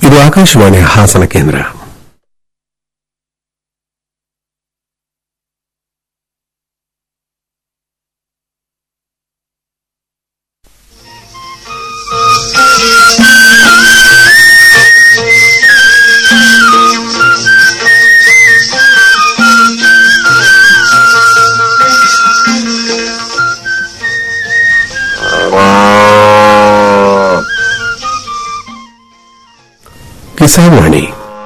ಇದು ಆಕಾಶವಾಣಿಯ ಹಾಸನ ಕೇಂದ್ರ ಕಿಸಾನ್ ವಾಣಿ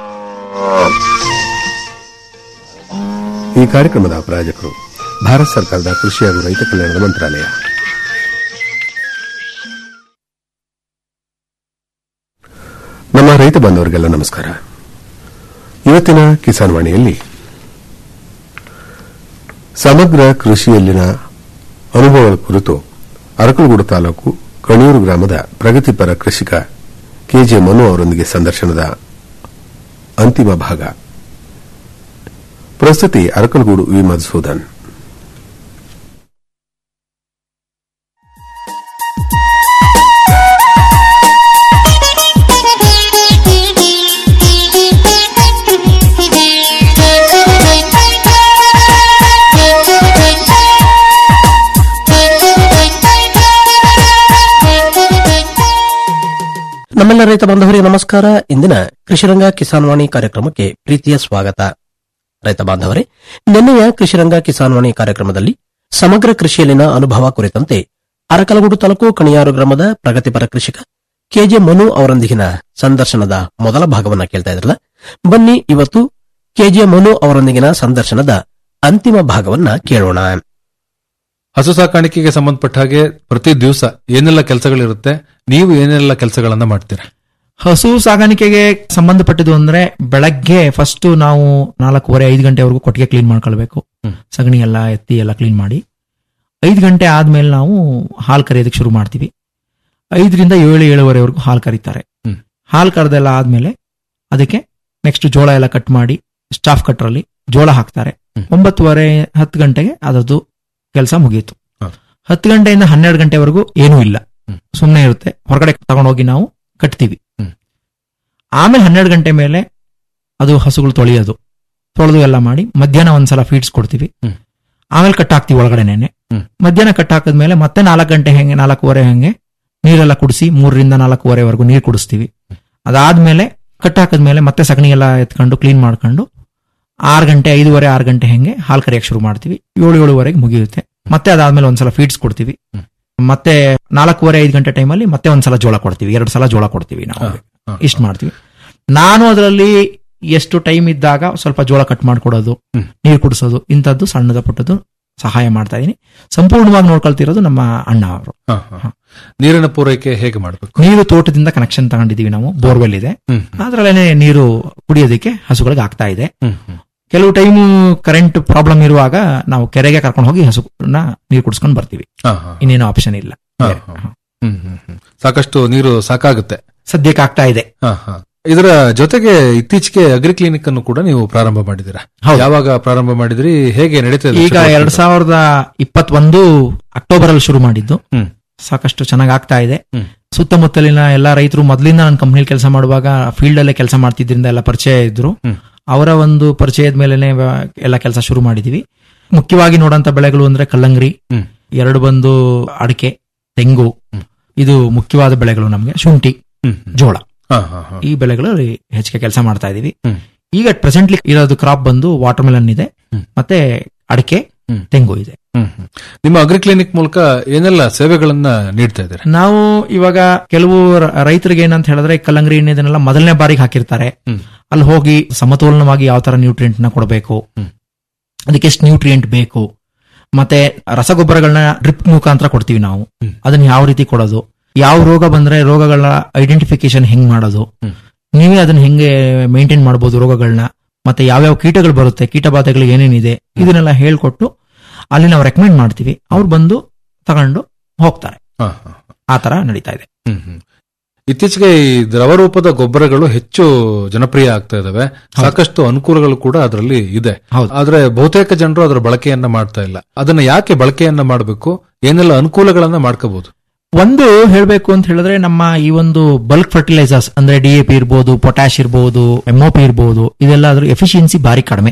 ಈ ಕಾರ್ಯಕ್ರಮದ ಪ್ರಾಯೋಜಕರು ಭಾರತ ಸರ್ಕಾರದ ಕೃಷಿ ಹಾಗೂ ರೈತ ಕಲ್ಯಾಣದ ಮಂತ್ರಾಲಯ ನಮ್ಮ ರೈತ ಬಾಂಧವರಿಗೆಲ್ಲ ನಮಸ್ಕಾರ ಇವತ್ತಿನ ಕಿಸಾನ್ ವಾಣಿಯಲ್ಲಿ ಸಮಗ್ರ ಕೃಷಿಯಲ್ಲಿನ ಅನುಭವಗಳ ಕುರಿತು ಅರಕಲಗೂಡು ತಾಲೂಕು ಕಣಿಯೂರು ಗ್ರಾಮದ ಪ್ರಗತಿಪರ ಕೃಷಿಕ ಕೆಜೆ ಮನು ಅವರೊಂದಿಗೆ ಸಂದರ್ಶನದ ಅಂತಿಮ ಭಾಗ ಪ್ರಸ್ತುತಿ ಅರಕಲಗೂಡು ವಿ ಮಧುಸೂದನ್ ನಮ್ಮೆಲ್ಲ ರೈತ ಬಾಂಧವರಿಗೆ ನಮಸ್ಕಾರ ಇಂದಿನ ಕೃಷಿರಂಗ ಕಿಸಾನ್ ವಾಣಿ ಕಾರ್ಯಕ್ರಮಕ್ಕೆ ಪ್ರೀತಿಯ ಸ್ವಾಗತ ರೈತ ಬಾಂಧವರೇ ನಿನ್ನೆಯ ಕೃಷಿರಂಗ ಕಿಸಾನ್ ವಾಣಿ ಕಾರ್ಯಕ್ರಮದಲ್ಲಿ ಸಮಗ್ರ ಕೃಷಿಯಲ್ಲಿನ ಅನುಭವ ಕುರಿತಂತೆ ಅರಕಲಗೂಡು ತಾಲೂಕು ಕಣಿಯಾರು ಗ್ರಾಮದ ಪ್ರಗತಿಪರ ಕೃಷಿಕ ಕೆಜೆ ಮನು ಅವರೊಂದಿಗಿನ ಸಂದರ್ಶನದ ಮೊದಲ ಭಾಗವನ್ನ ಕೇಳ್ತಾ ಇದ್ರಲ್ಲ ಬನ್ನಿ ಇವತ್ತು ಕೆಜೆ ಮನು ಅವರೊಂದಿಗಿನ ಸಂದರ್ಶನದ ಅಂತಿಮ ಭಾಗವನ್ನ ಕೇಳೋಣ ಹಸು ಸಾಕಾಣಿಕೆಗೆ ಸಂಬಂಧಪಟ್ಟ ಹಾಗೆ ಪ್ರತಿ ದಿವಸ ಏನೆಲ್ಲ ಕೆಲಸಗಳಿರುತ್ತೆ ನೀವು ಏನೆಲ್ಲ ಕೆಲಸಗಳನ್ನ ಮಾಡ್ತೀರಾ ಹಸು ಸಾಗಾಣಿಕೆಗೆ ಸಂಬಂಧಪಟ್ಟಿದ್ದು ಅಂದ್ರೆ ಬೆಳಗ್ಗೆ ಫಸ್ಟ್ ನಾವು ನಾಲ್ಕೂವರೆ ಐದು ಗಂಟೆವರೆಗೂ ಕೊಟ್ಟಿಗೆ ಕ್ಲೀನ್ ಮಾಡ್ಕೊಳ್ಬೇಕು ಹ್ಮ್. ಸಗಣಿ ಎಲ್ಲ ಎತ್ತಿ ಎಲ್ಲ ಕ್ಲೀನ್ ಮಾಡಿ ಐದು ಗಂಟೆ ಆದ್ಮೇಲೆ ನಾವು ಹಾಲು ಕರೆಯೋದಕ್ಕೆ ಶುರು ಮಾಡ್ತೀವಿ ಐದರಿಂದ ಏಳು ಏಳುವರೆವರೆಗೂ ಹಾಲು ಕರೀತಾರೆ ಹ್ಮ್. ಹಾಲು ಕರೆದೆಲ್ಲ ಆದ್ಮೇಲೆ ಅದಕ್ಕೆ ನೆಕ್ಸ್ಟ್ ಜೋಳ ಎಲ್ಲ ಕಟ್ ಮಾಡಿ ಸ್ಟಾಫ್ ಕಟ್ರಲ್ಲಿ ಜೋಳ ಹಾಕ್ತಾರೆ ಹ್ಮ್. ಒಂಬತ್ತುವರೆ ಹತ್ತು ಗಂಟೆಗೆ ಅದರದ್ದು ಕೆಲಸ ಮುಗಿಯಿತು ಹ. ಹತ್ತು ಗಂಟೆಯಿಂದ ಹನ್ನೆರಡು ಗಂಟೆವರೆಗೂ ಏನೂ ಇಲ್ಲ ಹ್ಮ್. ಸುಮ್ಮನೆ ಇರುತ್ತೆ ಹೊರಗಡೆ ತಗೊಂಡೋಗಿ ನಾವು ಕಟ್ತೀವಿ ಹ್ಮ್. ಆಮೇಲೆ ಹನ್ನೆರಡು ಗಂಟೆ ಮೇಲೆ ಅದು ಹಸುಗಳು ತೊಳೆಯೋದು ತೊಳೆದು ಎಲ್ಲ ಮಾಡಿ ಮಧ್ಯಾಹ್ನ ಒಂದ್ಸಲ ಫೀಡ್ಸ್ ಕೊಡ್ತೀವಿ ಹ್ಮ್. ಆಮೇಲೆ ಕಟ್ ಹಾಕ್ತಿವಿ ಒಳಗಡೆನೆ ಹ್ಮ್. ಮಧ್ಯಾಹ್ನ ಕಟ್ ಹಾಕಿದ್ಮೇಲೆ ಮತ್ತೆ ನಾಲ್ಕು ಗಂಟೆ ಹೆಂಗೆ ನಾಲ್ಕೂವರೆ ಹಂಗೆ ನೀರೆಲ್ಲ ಕುಡಿಸಿ ಮೂರರಿಂದ ನಾಲ್ಕೂವರೆವರೆಗೂ ನೀರು ಕುಡಿಸ್ತೀವಿ ಅದಾದ್ಮೇಲೆ ಕಟ್ ಹಾಕಿದ್ಮೇಲೆ ಮತ್ತೆ ಸಗಣಿ ಎಲ್ಲ ಎತ್ಕೊಂಡು ಕ್ಲೀನ್ ಮಾಡ್ಕೊಂಡು ಆರು ಗಂಟೆ ಐದೂವರೆ ಆರು ಗಂಟೆ ಹೆಂಗೆ ಹಾಲು ಕರಿಯಕ್ಕೆ ಶುರು ಮಾಡ್ತೀವಿ ಏಳು ಏಳುವರೆಗೆ ಮುಗಿಯುತ್ತೆ ಮತ್ತೆ ಅದಾದ್ಮೇಲೆ ಒಂದ್ಸಲ ಫೀಡ್ಸ್ ಕೊಡ್ತೀವಿ ಹ್ಮ್. ಮತ್ತೆ ನಾಲ್ಕೂವರೆ ಐದು ಗಂಟೆ ಟೈಮಲ್ಲಿ ಮತ್ತೆ ಒಂದ್ಸಲ ಜೋಳ ಕೊಡ್ತೀವಿ ಎರಡು ಸಲ ಜೋಳ ಕೊಡ್ತೀವಿ ನಾವು ಹ, ಹ. ಇಷ್ಟು ಮಾಡ್ತೀವಿ ನಾನು ಅದರಲ್ಲಿ ಎಷ್ಟು ಟೈಮ್ ಇದ್ದಾಗ ಸ್ವಲ್ಪ ಜೋಳ ಕಟ್ ಮಾಡ್ಕೊಡೋದು ಹ್ಮ್. ನೀರು ಕುಡಿಸೋದು ಇಂಥದ್ದು ಸಣ್ಣದ ಪುಟ್ಟದ್ದು ಸಹಾಯ ಮಾಡ್ತಾ ಇದೀನಿ ಸಂಪೂರ್ಣವಾಗಿ ನೋಡ್ಕೊಳ್ತಿರೋದು ನಮ್ಮ ಅಣ್ಣ ಅವರು ಹ, ಹ. ನೀರಿನ ಪೂರೈಕೆ ಹೇಗೆ ಮಾಡಬೇಕು ನೀರು ತೋಟದಿಂದ ಕನೆಕ್ಷನ್ ತಗೊಂಡಿದೀವಿ ನಾವು ಬೋರ್ವೆಲ್ ಇದೆ ಹ್ಮ್ ಅದ್ರಲ್ಲೇನೆ ನೀರು ಕುಡಿಯೋದಕ್ಕೆ ಹಸುಗಳಿಗೆ ಆಗ್ತಾ ಇದೆ ಹ್ಮ್ ಹ್ಮ್. ಕೆಲವು ಟೈಮು ಕರೆಂಟ್ ಪ್ರಾಬ್ಲಮ್ ಇರುವಾಗ ನಾವು ಕೆರೆಗೆ ಕರ್ಕೊಂಡು ಹೋಗಿ ಹಸುನ ನೀರು ಕುಡಿಸ್ಕೊಂಡು ಬರ್ತೀವಿ ಹ, ಹ. ಇನ್ನೇನು ಆಪ್ಷನ್ ಇಲ್ಲ ಹ, ಹ. ಹ್ಮ್ ಹ್ಮ್ ಹ್ಮ್. ಸಾಕಷ್ಟು ನೀರು ಸಾಕಾಗುತ್ತೆ ಸದ್ಯಕ್ಕೆ ಆಗ್ತಾ ಇದೆ ಹ, ಹ. ಇದರ ಜೊತೆಗೆ ಇತ್ತೀಚೆಗೆ ಅಗ್ರಿ ಕ್ಲಿನಿಕ್ ಅನ್ನು ಕೂಡ ನೀವು ಪ್ರಾರಂಭ ಮಾಡಿದ್ದೀರಾ ಹೌದು. ಯಾವಾಗ ಪ್ರಾರಂಭ ಮಾಡಿದ್ರಿ ಹೇಗೆ ನಡೀತಾ ಇದೆ ಈಗ ಎರಡ್ ಸಾವಿರದ ಇಪ್ಪತ್ತೊಂದು ಅಕ್ಟೋಬರ್ ಅಲ್ಲಿ ಶುರು ಮಾಡಿದ್ದು ಹ್ಮ್. ಸಾಕಷ್ಟು ಚೆನ್ನಾಗಿ ಆಗ್ತಾ ಇದೆ ಹ್ಮ್. ಸುತ್ತಮುತ್ತಲಿನ ಎಲ್ಲಾ ರೈತರು ಮೊದಲಿಂದ ನನ್ನ ಕಂಪ್ನಿಲಿ ಕೆಲಸ ಮಾಡುವಾಗ ಫೀಲ್ಡ್ ಅಲ್ಲೇ ಕೆಲಸ ಮಾಡ್ತಿದ್ರಿಂದ ಎಲ್ಲ ಪರಿಚಯ ಇದ್ರು ಹ್ಮ್. ಅವರ ಒಂದು ಪರಿಚಯದ ಮೇಲೆನೆ ವ- ಎಲ್ಲ ಕೆಲಸ ಶುರು ಮಾಡಿದೀವಿ ಮುಖ್ಯವಾಗಿ ನೋಡಂತ ಬೆಳೆಗಳು ಅಂದ್ರೆ ಕಲ್ಲಂಗರಿ ಹ್ಮ್. ಎರಡು ಬಂದು ಅಡಿಕೆ ತೆಂಗು ಹ್ಮ್. ಇದು ಮುಖ್ಯವಾದ ಬೆಳೆಗಳು ನಮಗೆ ಶುಂಠಿ ಹ್ಮ್ ಹ್ಮ್. ಜೋಳ ಹ, ಹ, ಹ. ಈ ಬೆಳೆಗಳು ಹೆಚ್ಚಿಗೆ ಕೆಲಸ ಮಾಡ್ತಾ ಇದೀವಿ ಹ್ಮ್. ಈಗ ಪ್ರೆಸೆಂಟ್ಲಿ ಇರೋದು ಕ್ರಾಪ್ ಬಂದು ವಾಟರ್ ಮೆಲನ್ ಇದೆ ಹ್ಮ್. ಮತ್ತೆ ಅಡಿಕೆ ಹ್ಮ್. ತೆಂಗು ಇದೆ ಹ್ಮ್ ಹ್ಮ್. ನಿಮ್ಮ ಅಗ್ರಿ ಕ್ಲಿನಿಕ್ ಮೂಲಕ ಏನೆಲ್ಲ ಸೇವೆಗಳನ್ನ ನೀಡ್ತಾ ಇದ್ದೀರಾ ನಾವು ಇವಾಗ ಕೆಲವು ರ- ರೈತರಿಗೆ ಏನಂತ ಹೇಳಿದ್ರೆ ಕಲ್ಲಂಗರಿ ಎಣ್ಣೆದನ್ನೆಲ್ಲ ಮೊದಲನೇ ಬಾರಿಗೆ ಹಾಕಿರ್ತಾರೆ ಹ್ಮ್. ಅಲ್ಲಿ ಹೋಗಿ ಸಮತೋಲನವಾಗಿ ಯಾವ ತರ ನ್ಯೂಟ್ರಿಯೆಂಟ್ ನ ಕೊಡಬೇಕು ಹ್ಮ್. ಅದಕ್ಕೆ ಎಷ್ಟು ನ್ಯೂಟ್ರಿಯೆಂಟ್ ಬೇಕು ಮತ್ತೆ ರಸಗೊಬ್ಬರಗಳನ್ನ ಡ್ರಿಪ್ ಮುಖಾಂತರ ಕೊಡ್ತೀವಿ ನಾವು ಹ್ಮ್. ಅದನ್ನ ಯಾವ ರೀತಿ ಕೊಡೋದು ಯಾವ ರೋಗ ಬಂದ್ರೆ ರೋಗಗಳ ಐಡೆಂಟಿಫಿಕೇಶನ್ ಹೆಂಗ್ ಮಾಡೋದು ಹ್ಮ್. ನೀವೇ ಅದನ್ನ ಹೆಂಗೆ ಮೇಂಟೈನ್ ಮಾಡಬಹುದು ರೋಗಗಳನ್ನ ಮತ್ತೆ ಯಾವ್ಯಾವ ಕೀಟಗಳು ಬರುತ್ತೆ ಕೀಟಬಾಧೆಗಳು ಏನೇನಿದೆ ಇದನ್ನೆಲ್ಲ ಹೇಳ್ಕೊಟ್ಟು ಅಲ್ಲಿ ನಾವು ರೆಕಮೆಂಡ್ ಮಾಡ್ತೀವಿ ಅವ್ರು ಬಂದು ತಗೊಂಡು ಹೋಗ್ತಾರೆ ಹ, ಹ. ಆ ತರ ನಡೀತಾ ಇದೆ ಹ್ಮ್ ಹ್ಮ್. ಇತ್ತೀಚೆಗೆ ಈ ದ್ರವ ರೂಪದ ಗೊಬ್ಬರಗಳು ಹೆಚ್ಚು ಜನಪ್ರಿಯ ಆಗ್ತಾ ಇದಾವೆ ಸಾಕಷ್ಟು ಅನುಕೂಲಗಳು ಕೂಡ ಅದರಲ್ಲಿ ಇದೆ ಹೌದು. ಆದ್ರೆ ಬಹುತೇಕ ಜನರು ಅದರ ಬಳಕೆಯನ್ನ ಮಾಡ್ತಾ ಇಲ್ಲ ಅದನ್ನ ಯಾಕೆ ಬಳಕೆಯನ್ನ ಮಾಡಬೇಕು ಏನೆಲ್ಲ ಅನುಕೂಲಗಳನ್ನ ಮಾಡ್ಕೋಬಹುದು ಒಂದು ಹೇಳ್ಬೇಕು ಅಂತ ಹೇಳಿದ್ರೆ ನಮ್ಮ ಈ ಒಂದು ಬಲ್ಕ್ ಫರ್ಟಿಲೈಸರ್ಸ್ ಅಂದ್ರೆ ಡಿ ಎ ಪಿ ಇರ್ಬೋದು ಪೊಟ್ಯಾಶ್ ಇರ್ಬೋದು ಎಂಒಪಿ ಇರ್ಬೋದು ಇದೆಲ್ಲ ಅದ್ರ ಎಫಿಷಿಯನ್ಸಿ ಭಾರಿ ಕಡಿಮೆ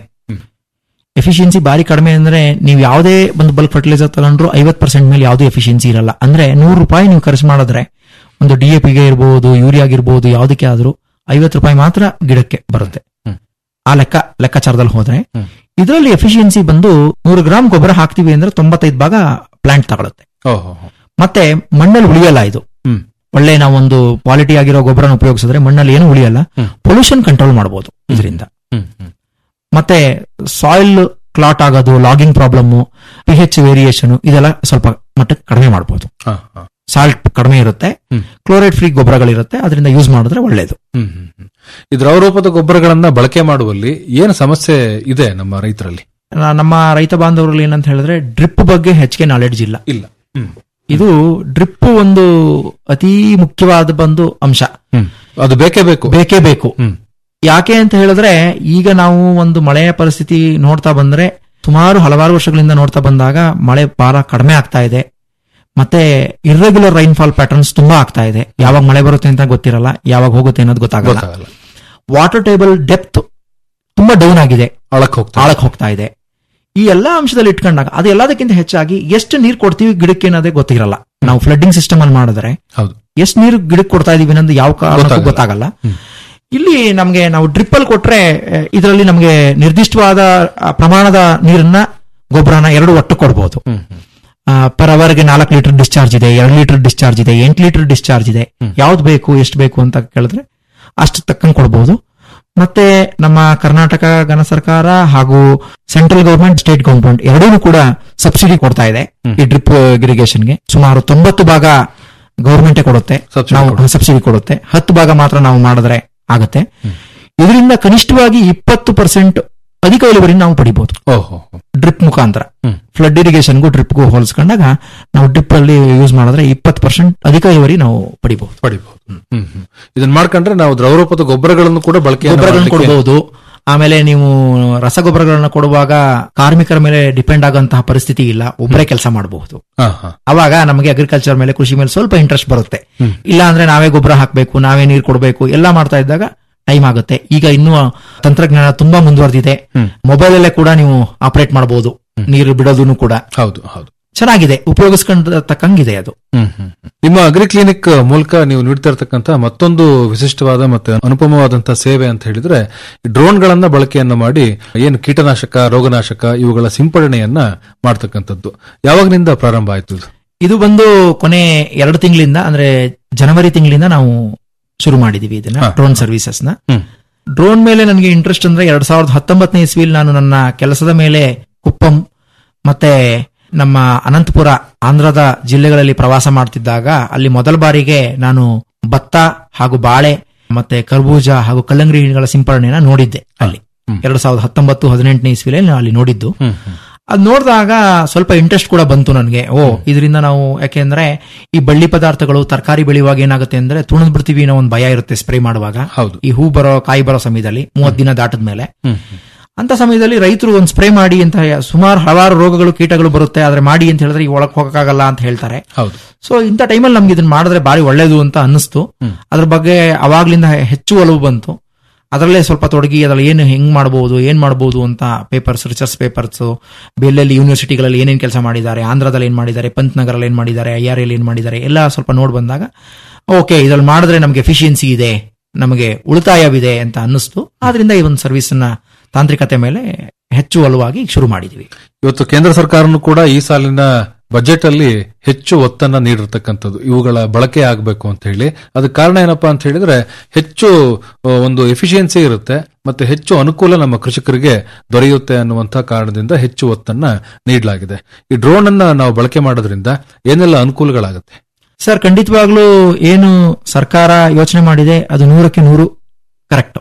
ಎಫಿಷಿಯನ್ಸಿ ಭಾರಿ ಕಡಿಮೆ ಅಂದ್ರೆ ನೀವು ಯಾವುದೇ ಒಂದು ಬಲ್ಕ್ ಫರ್ಟಿಲೈಸರ್ ತಗೊಂಡ್ರು ಐವತ್ ಪರ್ಸೆಂಟ್ ಮೇಲೆ ಯಾವುದೇ ಎಫಿಷಿಯನ್ಸಿ ಇರಲ್ಲ ಅಂದ್ರೆ ನೂರು ರೂಪಾಯಿ ನೀವು ಖರ್ಚು ಮಾಡಿದ್ರೆ ಒಂದು ಡಿ ಎ ಪಿಗೆ ಇರ್ಬೋದು ಯೂರಿಯಾಗಿರ್ಬೋದು ಯಾವುದಕ್ಕೆ ಆದ್ರೂ ಐವತ್ತು ರೂಪಾಯಿ ಮಾತ್ರ ಗಿಡಕ್ಕೆ ಬರುತ್ತೆ ಹ್ಮ್. ಆ ಲೆಕ್ಕ ಲೆಕ್ಕಾಚಾರದಲ್ಲಿ ಹೋದ್ರೆ ಹ್ಮ್. ಇದರಲ್ಲಿ ಎಫಿಷಿಯನ್ಸಿ ಬಂದು ನೂರು ಗ್ರಾಮ್ ಗೊಬ್ಬರ ಹಾಕ್ತಿವಿ ಅಂದ್ರೆ ತೊಂಬತ್ತೈದು ಭಾಗ ಪ್ಲಾಂಟ್ ತಗೊಳುತ್ತೆ ಓಹೋ ಮತ್ತೆ ಮಣ್ಣಲ್ಲಿ ಉಳಿಯಲ್ಲ ಇದು ಹ್ಮ್. ಒಳ್ಳೆ ನಾವೊಂದು ಕ್ವಾಲಿಟಿ ಆಗಿರೋ ಗೊಬ್ಬರನ ಉಪಯೋಗಿಸಿದ್ರೆ ಮಣ್ಣಲ್ಲಿ ಏನು ಉಳಿಯಲ್ಲ ಹ್ಮ್. ಪೊಲ್ಯೂಷನ್ ಕಂಟ್ರೋಲ್ ಮಾಡಬಹುದು ಇದರಿಂದ ಹ್ಮ್ ಹ್ಮ್ ಮತ್ತೆ ಸಾಯಿಲ್ ಕ್ಲಾಟ್ ಆಗೋದು logging problem P H variation ಇದೆಲ್ಲ ಸ್ವಲ್ಪ ಮಟ್ಟಕ್ಕೆ ಕಡಿಮೆ ಮಾಡಬಹುದು ಹಾ, ಹಾ. ಸಾಲ್ಟ್ ಕಡಿಮೆ ಇರುತ್ತೆ ಹ್ಮ್. ಕ್ಲೋರೈಡ್ ಫ್ರೀ ಗೊಬ್ಬರಗಳಿರುತ್ತೆ ಅದರಿಂದ ಯೂಸ್ ಮಾಡಿದ್ರೆ ಒಳ್ಳೇದು ಹ್ಮ್ ಹ್ಮ್ ಹ್ಮ್. ಈ ದ್ರವರೂಪದ ಗೊಬ್ಬರಗಳನ್ನ ಬಳಕೆ ಮಾಡುವಲ್ಲಿ ಏನು ಸಮಸ್ಯೆ ಇದೆ ನಮ್ಮ ರೈತರಲ್ಲಿ ನಾ- ನಮ್ಮ ರೈತ ಬಾಂಧವರಲ್ಲಿ ಏನಂತ ಹೇಳಿದ್ರೆ ಡ್ರಿಪ್ ಬಗ್ಗೆ ಹೆಚ್ಚಿಗೆ ನಾಲೆಡ್ಜ್ ಇಲ್ಲ ಇಲ್ಲ ಹ್ಮ್ ಇದು ಡ್ರಿಪ್ ಒಂದು ಅತಿ ಮುಖ್ಯವಾದ ಬಂದು ಅಂಶ ಹ್ಮ್ ಅದು ಬೇಕೇ ಬೇಕು ಬೇಕೇ ಬೇಕು ಹ್ಮ್ ಯಾಕೆ ಅಂತ ಹೇಳಿದ್ರೆ ಈಗ ನಾವು ಒಂದು ಮಳೆಯ ಪರಿಸ್ಥಿತಿ ನೋಡ್ತಾ ಬಂದ್ರೆ ಸುಮಾರು ಹಲವಾರು ವರ್ಷಗಳಿಂದ ನೋಡ್ತಾ ಬಂದಾಗ ಮಳೆ ಭಾರ ಕಡಿಮೆ ಆಗ್ತಾ ಇದೆ ಮತ್ತೆ ಇರ್ರೆಗ್ಯುಲರ್ ರೈನ್ಫಾಲ್ ಪ್ಯಾಟರ್ನ್ಸ್ ತುಂಬಾ ಆಗ್ತಾ ಇದೆ ಯಾವಾಗ ಮಳೆ ಬರುತ್ತೆ ಅಂತ ಗೊತ್ತಿರಲ್ಲ ಯಾವಾಗ ಹೋಗುತ್ತೆ ಅನ್ನೋದು ಗೊತ್ತಾಗಲ್ಲ ಗೊತ್ತಾಗಲ್ಲ ವಾಟರ್ ಟೇಬಲ್ ಡೆಪ್ತ್ ತುಂಬಾ ಡೌನ್ ಆಗಿದೆ ಆಳಕ್ ಹೋಗ್ತಾ ಆಳಕ್ ಹೋಗ್ತಾ ಇದೆ ಈ ಎಲ್ಲಾ ಅಂಶದಲ್ಲಿ ಇಟ್ಕೊಂಡಾಗ ಅದು ಎಲ್ಲದಕ್ಕಿಂತ ಹೆಚ್ಚಾಗಿ ಎಷ್ಟು ನೀರು ಕೊಡ್ತೀವಿ ಗಿಡಕ್ಕೆ ಅನ್ನೋದೇ ಗೊತ್ತಿರಲ್ಲ ನಾವು ಫ್ಲಡ್ಡಿಂಗ್ ಸಿಸ್ಟಮ್ ಅಲ್ಲಿ ಮಾಡಿದ್ರೆ ಹೌದು ಎಷ್ಟು ನೀರು ಗಿಡಕ್ಕೆ ಕೊಡ್ತಾ ಇದೀವಿ ಅನ್ನೋದು ಯಾವ ಕಾರಣಕ್ಕೂ ಗೊತ್ತಾಗಲ್ಲ. ಗೊತ್ತಾಗಲ್ಲ ಹ್ಮ್. ಇಲ್ಲಿ ನಮಗೆ ನಾವು ಡ್ರಿಪ್ ಅಲ್ಲಿ ಕೊಟ್ರೆ ಇದರಲ್ಲಿ ನಮಗೆ ನಿರ್ದಿಷ್ಟವಾದ ಆ, ಪ್ರಮಾಣದ ನೀರನ್ನ ಗೊಬ್ಬರನ ಎರಡು ಒಟ್ಟು ಕೊಡಬಹುದು ಹ್ಮ್ ಹ್ಮ್ ಪರ್ ಅವರ್ಗೆ ನಾಲ್ಕು ಲೀಟರ್ ಡಿಸ್ಚಾರ್ಜ್ ಇದೆ ಎರಡು ಲೀಟರ್ ಡಿಸ್ಚಾರ್ಜ್ ಇದೆ ಎಂಟು ಲೀಟರ್ ಡಿಸ್ಚಾರ್ಜ್ ಇದೆ ಯಾವ್ದು ಬೇಕು ಎಷ್ಟು ಬೇಕು ಅಂತ ಕೇಳಿದ್ರೆ ಅಷ್ಟು ತಕ್ಕಂಗೆ ಕೊಡಬಹುದು ಮತ್ತೆ ನಮ್ಮ ಕರ್ನಾಟಕ ಘನ ಸರ್ಕಾರ ಹಾಗೂ ಸೆಂಟ್ರಲ್ ಗವರ್ಮೆಂಟ್ ಸ್ಟೇಟ್ ಗವರ್ಮೆಂಟ್ ಎರಡೂ ಕೂಡ ಸಬ್ಸಿಡಿ ಕೊಡ್ತಾ ಇದೆ ಈ ಡ್ರಿಪ್ ಇರಿಗೇಷನ್ಗೆ ಸುಮಾರು ತೊಂಬತ್ತು ಭಾಗ ಗವರ್ಮೆಂಟೇ ಕೊಡುತ್ತೆ Subsidy ನಾವು ಸಬ್ಸಿಡಿ ಕೊಡುತ್ತೆ ಹತ್ತು ಭಾಗ ಮಾತ್ರ ನಾವು ಮಾಡಿದ್ರೆ ಆಗುತ್ತೆ ಇದರಿಂದ ಕನಿಷ್ಠವಾಗಿ ಇಪ್ಪತ್ತು ಪರ್ಸೆಂಟ್ ಅಧಿಕ ಇಳುವರಿ ನಾವು ಪಡಿಬಹುದು ಓಹೋ ಡ್ರಿಪ್ ಮುಖಾಂತರ ಹ್ಮ್. ಫ್ಲಡ್ ಇರಿಗೇಷನ್ಗೂ ಡ್ರಿಪ್ಗೂ ಹೋಲಿಸ್ಕೊಂಡಾಗ ನಾವು ಡ್ರಿಪ್ ಅಲ್ಲಿ ಯೂಸ್ ಮಾಡಿದ್ರೆ ಇಪ್ಪತ್ತು ಪರ್ಸೆಂಟ್ ಅಧಿಕ ಇಳುವರಿ ನಾವು ಪಡಿಬಹುದು ಪಡಿಬಹುದು ಹ್ಮ್ ಹ್ಮ್ ಇದನ್ನ ಮಾಡ್ಕೊಂಡ್ರೆ ನಾವು ದ್ರವರೂಪದ ಗೊಬ್ಬರಗಳನ್ನು ಕೂಡ ಬಳಕೆ ಗೊಬ್ಬರಗಳನ್ನು ಕೊಡಬಹುದು ಆಮೇಲೆ ನೀವು ರಸಗೊಬ್ಬರಗಳನ್ನ ಕೊಡುವಾಗ ಕಾರ್ಮಿಕರ ಮೇಲೆ ಡಿಪೆಂಡ್ ಆಗುವಂತಹ ಪರಿಸ್ಥಿತಿ ಇಲ್ಲ ಒಬ್ಬರೇ ಕೆಲಸ ಮಾಡಬಹುದು ಅವಾಗ ನಮಗೆ ಅಗ್ರಿಕಲ್ಚರ್ ಮೇಲೆ ಕೃಷಿ ಮೇಲೆ ಸ್ವಲ್ಪ ಇಂಟ್ರೆಸ್ಟ್ ಬರುತ್ತೆ ಇಲ್ಲ ಅಂದ್ರೆ ನಾವೇ ಗೊಬ್ಬರ ಹಾಕಬೇಕು ನಾವೇ ನೀರು ಕೊಡಬೇಕು ಎಲ್ಲ ಮಾಡ್ತಾ ಇದ್ದಾಗ ಟೈಮ್ ಆಗುತ್ತೆ ಈಗ ಇನ್ನೂ ತಂತ್ರಜ್ಞಾನ ತುಂಬಾ ಮುಂದುವರೆದಿದೆ ಮೊಬೈಲ್ ಅಲ್ಲೇ ಕೂಡ ನೀವು ಆಪರೇಟ್ ಮಾಡಬಹುದು ನೀರು ಬಿಡೋದನ್ನು ಕೂಡ ಹೌದು ಹೌದು ಚೆನ್ನಾಗಿದೆ ಉಪಯೋಗಿಸ್ಕೊಂಡ ತಕ್ಕಂಗಿದೆ ಅದು ಹ್ಮ್ ಹ್ಮ್ ಹ್ಮ್. ನಿಮ್ಮ ಅಗ್ರಿ ಕ್ಲಿನಿಕ್ ಮೂಲಕ ನೀವು ನೀಡ್ತಾ ಇರತಕ್ಕಂತ ಮತ್ತೊಂದು ವಿಶಿಷ್ಟವಾದ ಮತ್ತೆ ಅನುಪಮವಾದಂತಹ ಸೇವೆ ಅಂತ ಹೇಳಿದ್ರೆ ಡ್ರೋನ್ ಗಳನ್ನ ಬಳಕೆಯನ್ನ ಮಾಡಿ ಏನು ಕೀಟನಾಶಕ ರೋಗನಾಶಕ ಇವುಗಳ ಸಿಂಪಡಣೆಯನ್ನ ಮಾಡ್ತಕ್ಕಂಥದ್ದು ಯಾವಾಗನಿಂದ ಪ್ರಾರಂಭ ಆಯ್ತು ಇದು? ಇದು ಬಂದು ಕೊನೆ ಎರಡು ತಿಂಗಳಿಂದ ಅಂದ್ರೆ ಜನವರಿ ತಿಂಗಳಿಂದ ನಾವು ಶುರು ಮಾಡಿದೀವಿ ಇದನ್ನ ಹಾ. ಡ್ರೋನ್ ಸರ್ವಿಸಸ್ ನ ಹ್ಮ್. ಡ್ರೋನ್ ಮೇಲೆ ನನಗೆ ಇಂಟ್ರೆಸ್ಟ್ ಅಂದ್ರೆ ಎರಡ್ ಸಾವಿರದ ಹತ್ತೊಂಬತ್ತನೇ ಇಸ್ವಿಲ್ ನಾನು ನನ್ನ ಕೆಲಸದ ಮೇಲೆ ಕುಪ್ಪಂ ಮತ್ತೆ ನಮ್ಮ ಅನಂತಪುರ ಆಂಧ್ರದ ಜಿಲ್ಲೆಗಳಲ್ಲಿ ಪ್ರವಾಸ ಮಾಡ್ತಿದ್ದಾಗ ಅಲ್ಲಿ ಮೊದಲ ಬಾರಿಗೆ ನಾನು ಭತ್ತ ಹಾಗೂ ಬಾಳೆ ಮತ್ತೆ ಕರ್ಬೂಜ ಹಾಗೂ ಕಲ್ಲಂಗಡಿ ಹಣ್ಣುಗಳ ಸಿಂಪಡಣೆನ ನೋಡಿದ್ದೆ ಅಲ್ಲಿ ಹ್ಮ್. ಎರಡ್ ಸಾವಿರದ ಹತ್ತೊಂಬತ್ತು ಹದಿನೆಂಟನೇ ಇಸ್ವಿಯಲ್ಲಿ ನಾನು ಅಲ್ಲಿ ನೋಡಿದ್ದು ಹ್ಮ್ ಹ್ಮ್. ಅದ್ ನೋಡಿದಾಗ ಸ್ವಲ್ಪ ಇಂಟ್ರೆಸ್ಟ್ ಕೂಡ ಬಂತು ನನಗೆ ಓ ಇದರಿಂದ ನಾವು ಯಾಕೆಂದ್ರೆ ಈ ಬಳ್ಳಿ ಪದಾರ್ಥಗಳು ತರಕಾರಿ ಬೆಳೆಯುವಾಗ ಏನಾಗುತ್ತೆ ಅಂದ್ರೆ ತುಣಿದ್ ಬಿಡ್ತೀವಿ ಅನ್ನೋ ಒಂದು ಭಯ ಇರುತ್ತೆ ಸ್ಪ್ರೇ ಮಾಡುವಾಗ ಹೌದು ಈ ಹೂ ಬರೋ ಕಾಯಿ ಬರೋ ಸಮಯದಲ್ಲಿ ಮೂವತ್ ದಿನ ದಾಟದ ಮೇಲೆ ಹ್ಮ್ ಹ್ಮ್. ಅಂತ ಸಮಯದಲ್ಲಿ ರೈತರು ಒಂದು ಸ್ಪ್ರೇ ಮಾಡಿ ಅಂತ ಸುಮಾರು ಹಲವಾರು ರೋಗಗಳು ಕೀಟಗಳು ಬರುತ್ತೆ ಆದ್ರೆ ಮಾಡಿ ಅಂತ ಹೇಳಿದ್ರೆ ಈ ಒಳಗ್ ಹೋಗಕ್ಕಾಗಲ್ಲ ಅಂತ ಹೇಳ್ತಾರೆ ಹೌದು ಸೊ ಇಂಥ ಟೈಮಲ್ಲಿ ನಮ್ಗೆ ಇದನ್ನ ಮಾಡಿದ್ರೆ ಬಾರಿ ಒಳ್ಳೇದು ಅಂತ ಅನ್ನಿಸ್ತು ಅದ್ರ ಬಗ್ಗೆ ಅವಾಗ್ಲಿಂದ ಹೆಚ್ಚು ಒಲವು ಬಂತು ಅದರಲ್ಲೇ ಸ್ವಲ್ಪ ತೊಡಗಿ ಅದ್ರಲ್ಲಿ ಏನು ಹೆಂಗ್ ಮಾಡಬಹುದು ಏನ್ ಮಾಡಬಹುದು ಅಂತ ಪೇಪರ್ಸ್ ರಿಸರ್ಚ್ ಪೇಪರ್ಸ್ ಬೆಲ್ಲೆಲ್ಲಿ ಯೂನಿವರ್ಸಿಟಿಗಳಲ್ಲಿ ಏನೇನ್ ಕೆಲಸ ಮಾಡಿದ್ದಾರೆ ಆಂಧ್ರದಲ್ಲಿ ಏನ್ ಮಾಡಿದ್ದಾರೆ ಪಂತ್ನಗರಲ್ಲಿ ಏನ್ ಮಾಡಿದ್ದಾರೆ ಐ ಆರ್ ಎಲ್ ಏನ್ ಮಾಡಿದ್ದಾರೆ ಎಲ್ಲ ಸ್ವಲ್ಪ ನೋಡ್ ಬಂದಾಗ ಓಕೆ ಇದ್ರಲ್ಲಿ ಮಾಡಿದ್ರೆ ನಮಗೆ ಎಫಿಷಿಯನ್ಸಿ ಇದೆ ನಮಗೆ ಉಳಿತಾಯವಿದೆ ಅಂತ ಅನ್ನಿಸ್ತು ಆದ್ರಿಂದ ಈ ಒಂದು ಸರ್ವಿಸ್ ನ ತಾಂತ್ರಿಕತೆ ಮೇಲೆ ಹೆಚ್ಚು ಒಲವಾಗಿ ಶುರು ಮಾಡಿದೀವಿ ಇವತ್ತು ಕೇಂದ್ರ ಸರ್ಕಾರನು ಕೂಡ ಈ ಸಾಲಿನ ಬಜೆಟ್ ಅಲ್ಲಿ ಹೆಚ್ಚು ಒತ್ತನ್ನ ನೀಡಿರ್ತಕ್ಕಂಥದ್ದು ಇವುಗಳ ಬಳಕೆ ಆಗಬೇಕು ಅಂತ ಹೇಳಿ ಅದಕ್ಕೆ ಕಾರಣ ಏನಪ್ಪಾ ಅಂತ ಹೇಳಿದ್ರೆ ಹೆಚ್ಚು ಆ, ಒಂದು ಎಫಿಷಿಯನ್ಸಿ ಇರುತ್ತೆ ಮತ್ತೆ ಹೆಚ್ಚು ಅನುಕೂಲ ನಮ್ಮ ಕೃಷಿಕರಿಗೆ ದೊರೆಯುತ್ತೆ ಅನ್ನುವಂಥ ಕಾರಣದಿಂದ ಹೆಚ್ಚು ಒತ್ತನ್ನ ನೀಡಲಾಗಿದೆ ಈ ಡ್ರೋನ್ ಅನ್ನ ನಾವು ಬಳಕೆ ಮಾಡೋದ್ರಿಂದ ಏನೆಲ್ಲ ಅನುಕೂಲಗಳಾಗುತ್ತೆ ಸರ್ ಖಂಡಿತವಾಗ್ಲೂ ಏನು ಸರ್ಕಾರ ಯೋಚನೆ ಮಾಡಿದೆ ಅದು ನೂರಕ್ಕೆ ನೂರು ಕರೆಕ್ಟ್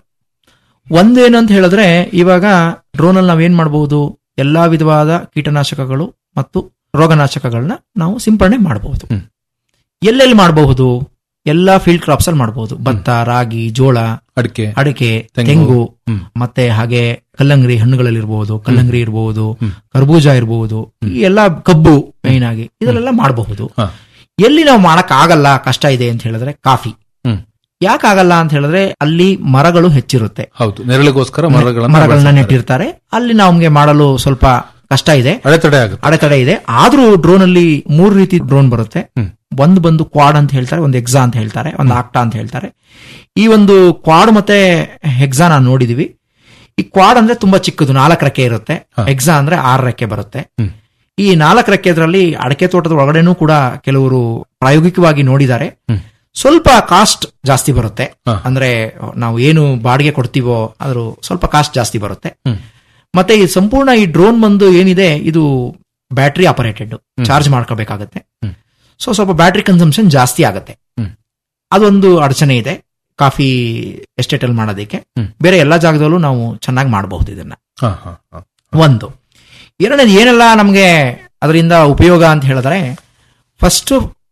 ಒಂದೇನು ಅಂತ ಹೇಳಿದ್ರೆ ಇವಾಗ ಡ್ರೋನ್ ಅಲ್ಲಿ ನಾವೇನ್ ಮಾಡಬಹುದು ಎಲ್ಲಾ ವಿಧವಾದ ಕೀಟನಾಶಕಗಳು ಮತ್ತು ರೋಗನಾಶಕಗಳನ್ನ ನಾವು ಸಿಂಪಡಣೆ ಮಾಡಬಹುದು ಹ್ಮ್. ಎಲ್ಲೆಲ್ಲಿ ಮಾಡಬಹುದು ಎಲ್ಲಾ ಫೀಲ್ಡ್ ಕ್ರಾಪ್ಸ್ ಅಲ್ಲಿ ಮಾಡಬಹುದು ಭತ್ತ ರಾಗಿ ಜೋಳ ಅಡಿಕೆ ಅಡಿಕೆ ತೆಂಗು. ತೆಂಗು ಹ್ಮ್. ಮತ್ತೆ ಹಾಗೆ ಕಲ್ಲಂಗಡಿ ಹಣ್ಣುಗಳಲ್ಲಿರ್ಬಹುದು ಕಲ್ಲಂಗಡಿ ಇರಬಹುದು ಹ್ಮ್. ಕರ್ಬೂಜ ಇರಬಹುದು ಈ ಎಲ್ಲಾ ಕಬ್ಬು ಮೈನ್ ಆಗಿ ಇದರಲ್ಲೆಲ್ಲ ಮಾಡಬಹುದು ಹಾ. ಎಲ್ಲಿ ನಾವು ಮಾಡಕ್ ಆಗಲ್ಲ ಕಷ್ಟ ಇದೆ ಅಂತ ಹೇಳಿದ್ರೆ ಕಾಫಿ ಹ್ಮ್. ಯಾಕಾಗಲ್ಲ ಅಂತ ಹೇಳಿದ್ರೆ ಅಲ್ಲಿ ಮರಗಳು ಹೆಚ್ಚಿರುತ್ತೆ ಹೌದು ನೆರಳಿಗೋಸ್ಕರ ಮರಗಳನ್ನ ಮರಗಳನ್ನ ಬೆಳೆಸ್ತಾರೆ. ನೆಟ್ಟಿರ್ತಾರೆ ಅಲ್ಲಿ ನಮ್ಗೆ ಮಾಡಲು ಸ್ವಲ್ಪ ಕಷ್ಟ ಇದೆ ಅಡೆತಡೆ ಆಗುತ್ತೆ ಅಡೆತಡೆ ಇದೆ ಆದ್ರೂ ಡ್ರೋನ್ ಅಲ್ಲಿ ಮೂರು ರೀತಿ ಡ್ರೋನ್ ಬರುತ್ತೆ ಹ್ಮ್. ಒಂದು ಬಂದು ಕ್ವಾಡ್ ಅಂತ ಹೇಳ್ತಾರೆ ಒಂದು ಎಕ್ಸಾ ಅಂತ ಹೇಳ್ತಾರೆ ಒಂದು ಆಕ್ಟಾ ಅಂತ ಹೇಳ್ತಾರೆ ಈ ಒಂದು ಕ್ವಾಡ್ ಮತ್ತೆ ಹೆಕ್ಸಾ ನಾವು ನೋಡಿದೀವಿ ಈ ಕ್ವಾಡ್ ಅಂದ್ರೆ ತುಂಬಾ ಚಿಕ್ಕದು ನಾಲ್ಕು ರೆಕ್ಕೆ ಇರುತ್ತೆ ಹಾ. ಎಕ್ಸಾ ಅಂದ್ರೆ ಆರು ರೆಕ್ಕೆ ಬರುತ್ತೆ ಹ್ಮ್. ಈ ನಾಲ್ಕು ರೆಕ್ಕೆದ್ರಲ್ಲಿ ಅಡಕೆ ತೋಟದ ಒಳಗಡೆನೂ ಕೂಡ ಕೆಲವರು ಪ್ರಾಯೋಗಿಕವಾಗಿ ನೋಡಿದ್ದಾರೆ ಹ್ಮ್. ಸ್ವಲ್ಪ ಕಾಸ್ಟ್ ಜಾಸ್ತಿ ಬರುತ್ತೆ ಹಾ. ಅಂದ್ರೆ ನಾವು ಏನು ಬಾಡಿಗೆ ಕೊಡ್ತೀವೋ ಅದ್ರ ಸ್ವಲ್ಪ ಕಾಸ್ಟ್ ಜಾಸ್ತಿ ಬರುತ್ತೆ ಹ್ಮ್. ಮತ್ತೆ ಈ ಸಂಪೂರ್ಣ ಈ ಡ್ರೋನ್ ಬಂದು ಏನಿದೆ ಇದು ಬ್ಯಾಟ್ರಿ ಆಪರೇಟೆಡ್ ಚಾರ್ಜ್ ಮಾಡ್ಕೋಬೇಕಾಗತ್ತೆ ಹ್ಮ್. ಸೊ ಸ್ವಲ್ಪ ಬ್ಯಾಟ್ರಿ ಕನ್ಸಂಪ್ಷನ್ ಜಾಸ್ತಿ ಆಗುತ್ತೆ ಹ್ಮ್. ಅದೊಂದು ಅಡಚಣೆ ಇದೆ ಕಾಫಿ ಎಸ್ಟೇಟ್ ಅಲ್ಲಿ ಮಾಡೋದಕ್ಕೆ ಹ್ಮ್. ಬೇರೆ ಎಲ್ಲಾ ಜಾಗದಲ್ಲೂ ನಾವು ಚೆನ್ನಾಗಿ ಮಾಡಬಹುದು ಇದನ್ನ ಹಾ, ಹಾ, ಹಾ. ಒಂದು ಎರಡನೇದು ಏನೆಲ್ಲ ನಮಗೆ ಅದರಿಂದ ಉಪಯೋಗ ಅಂತ ಹೇಳಿದ್ರೆ ಫಸ್ಟ್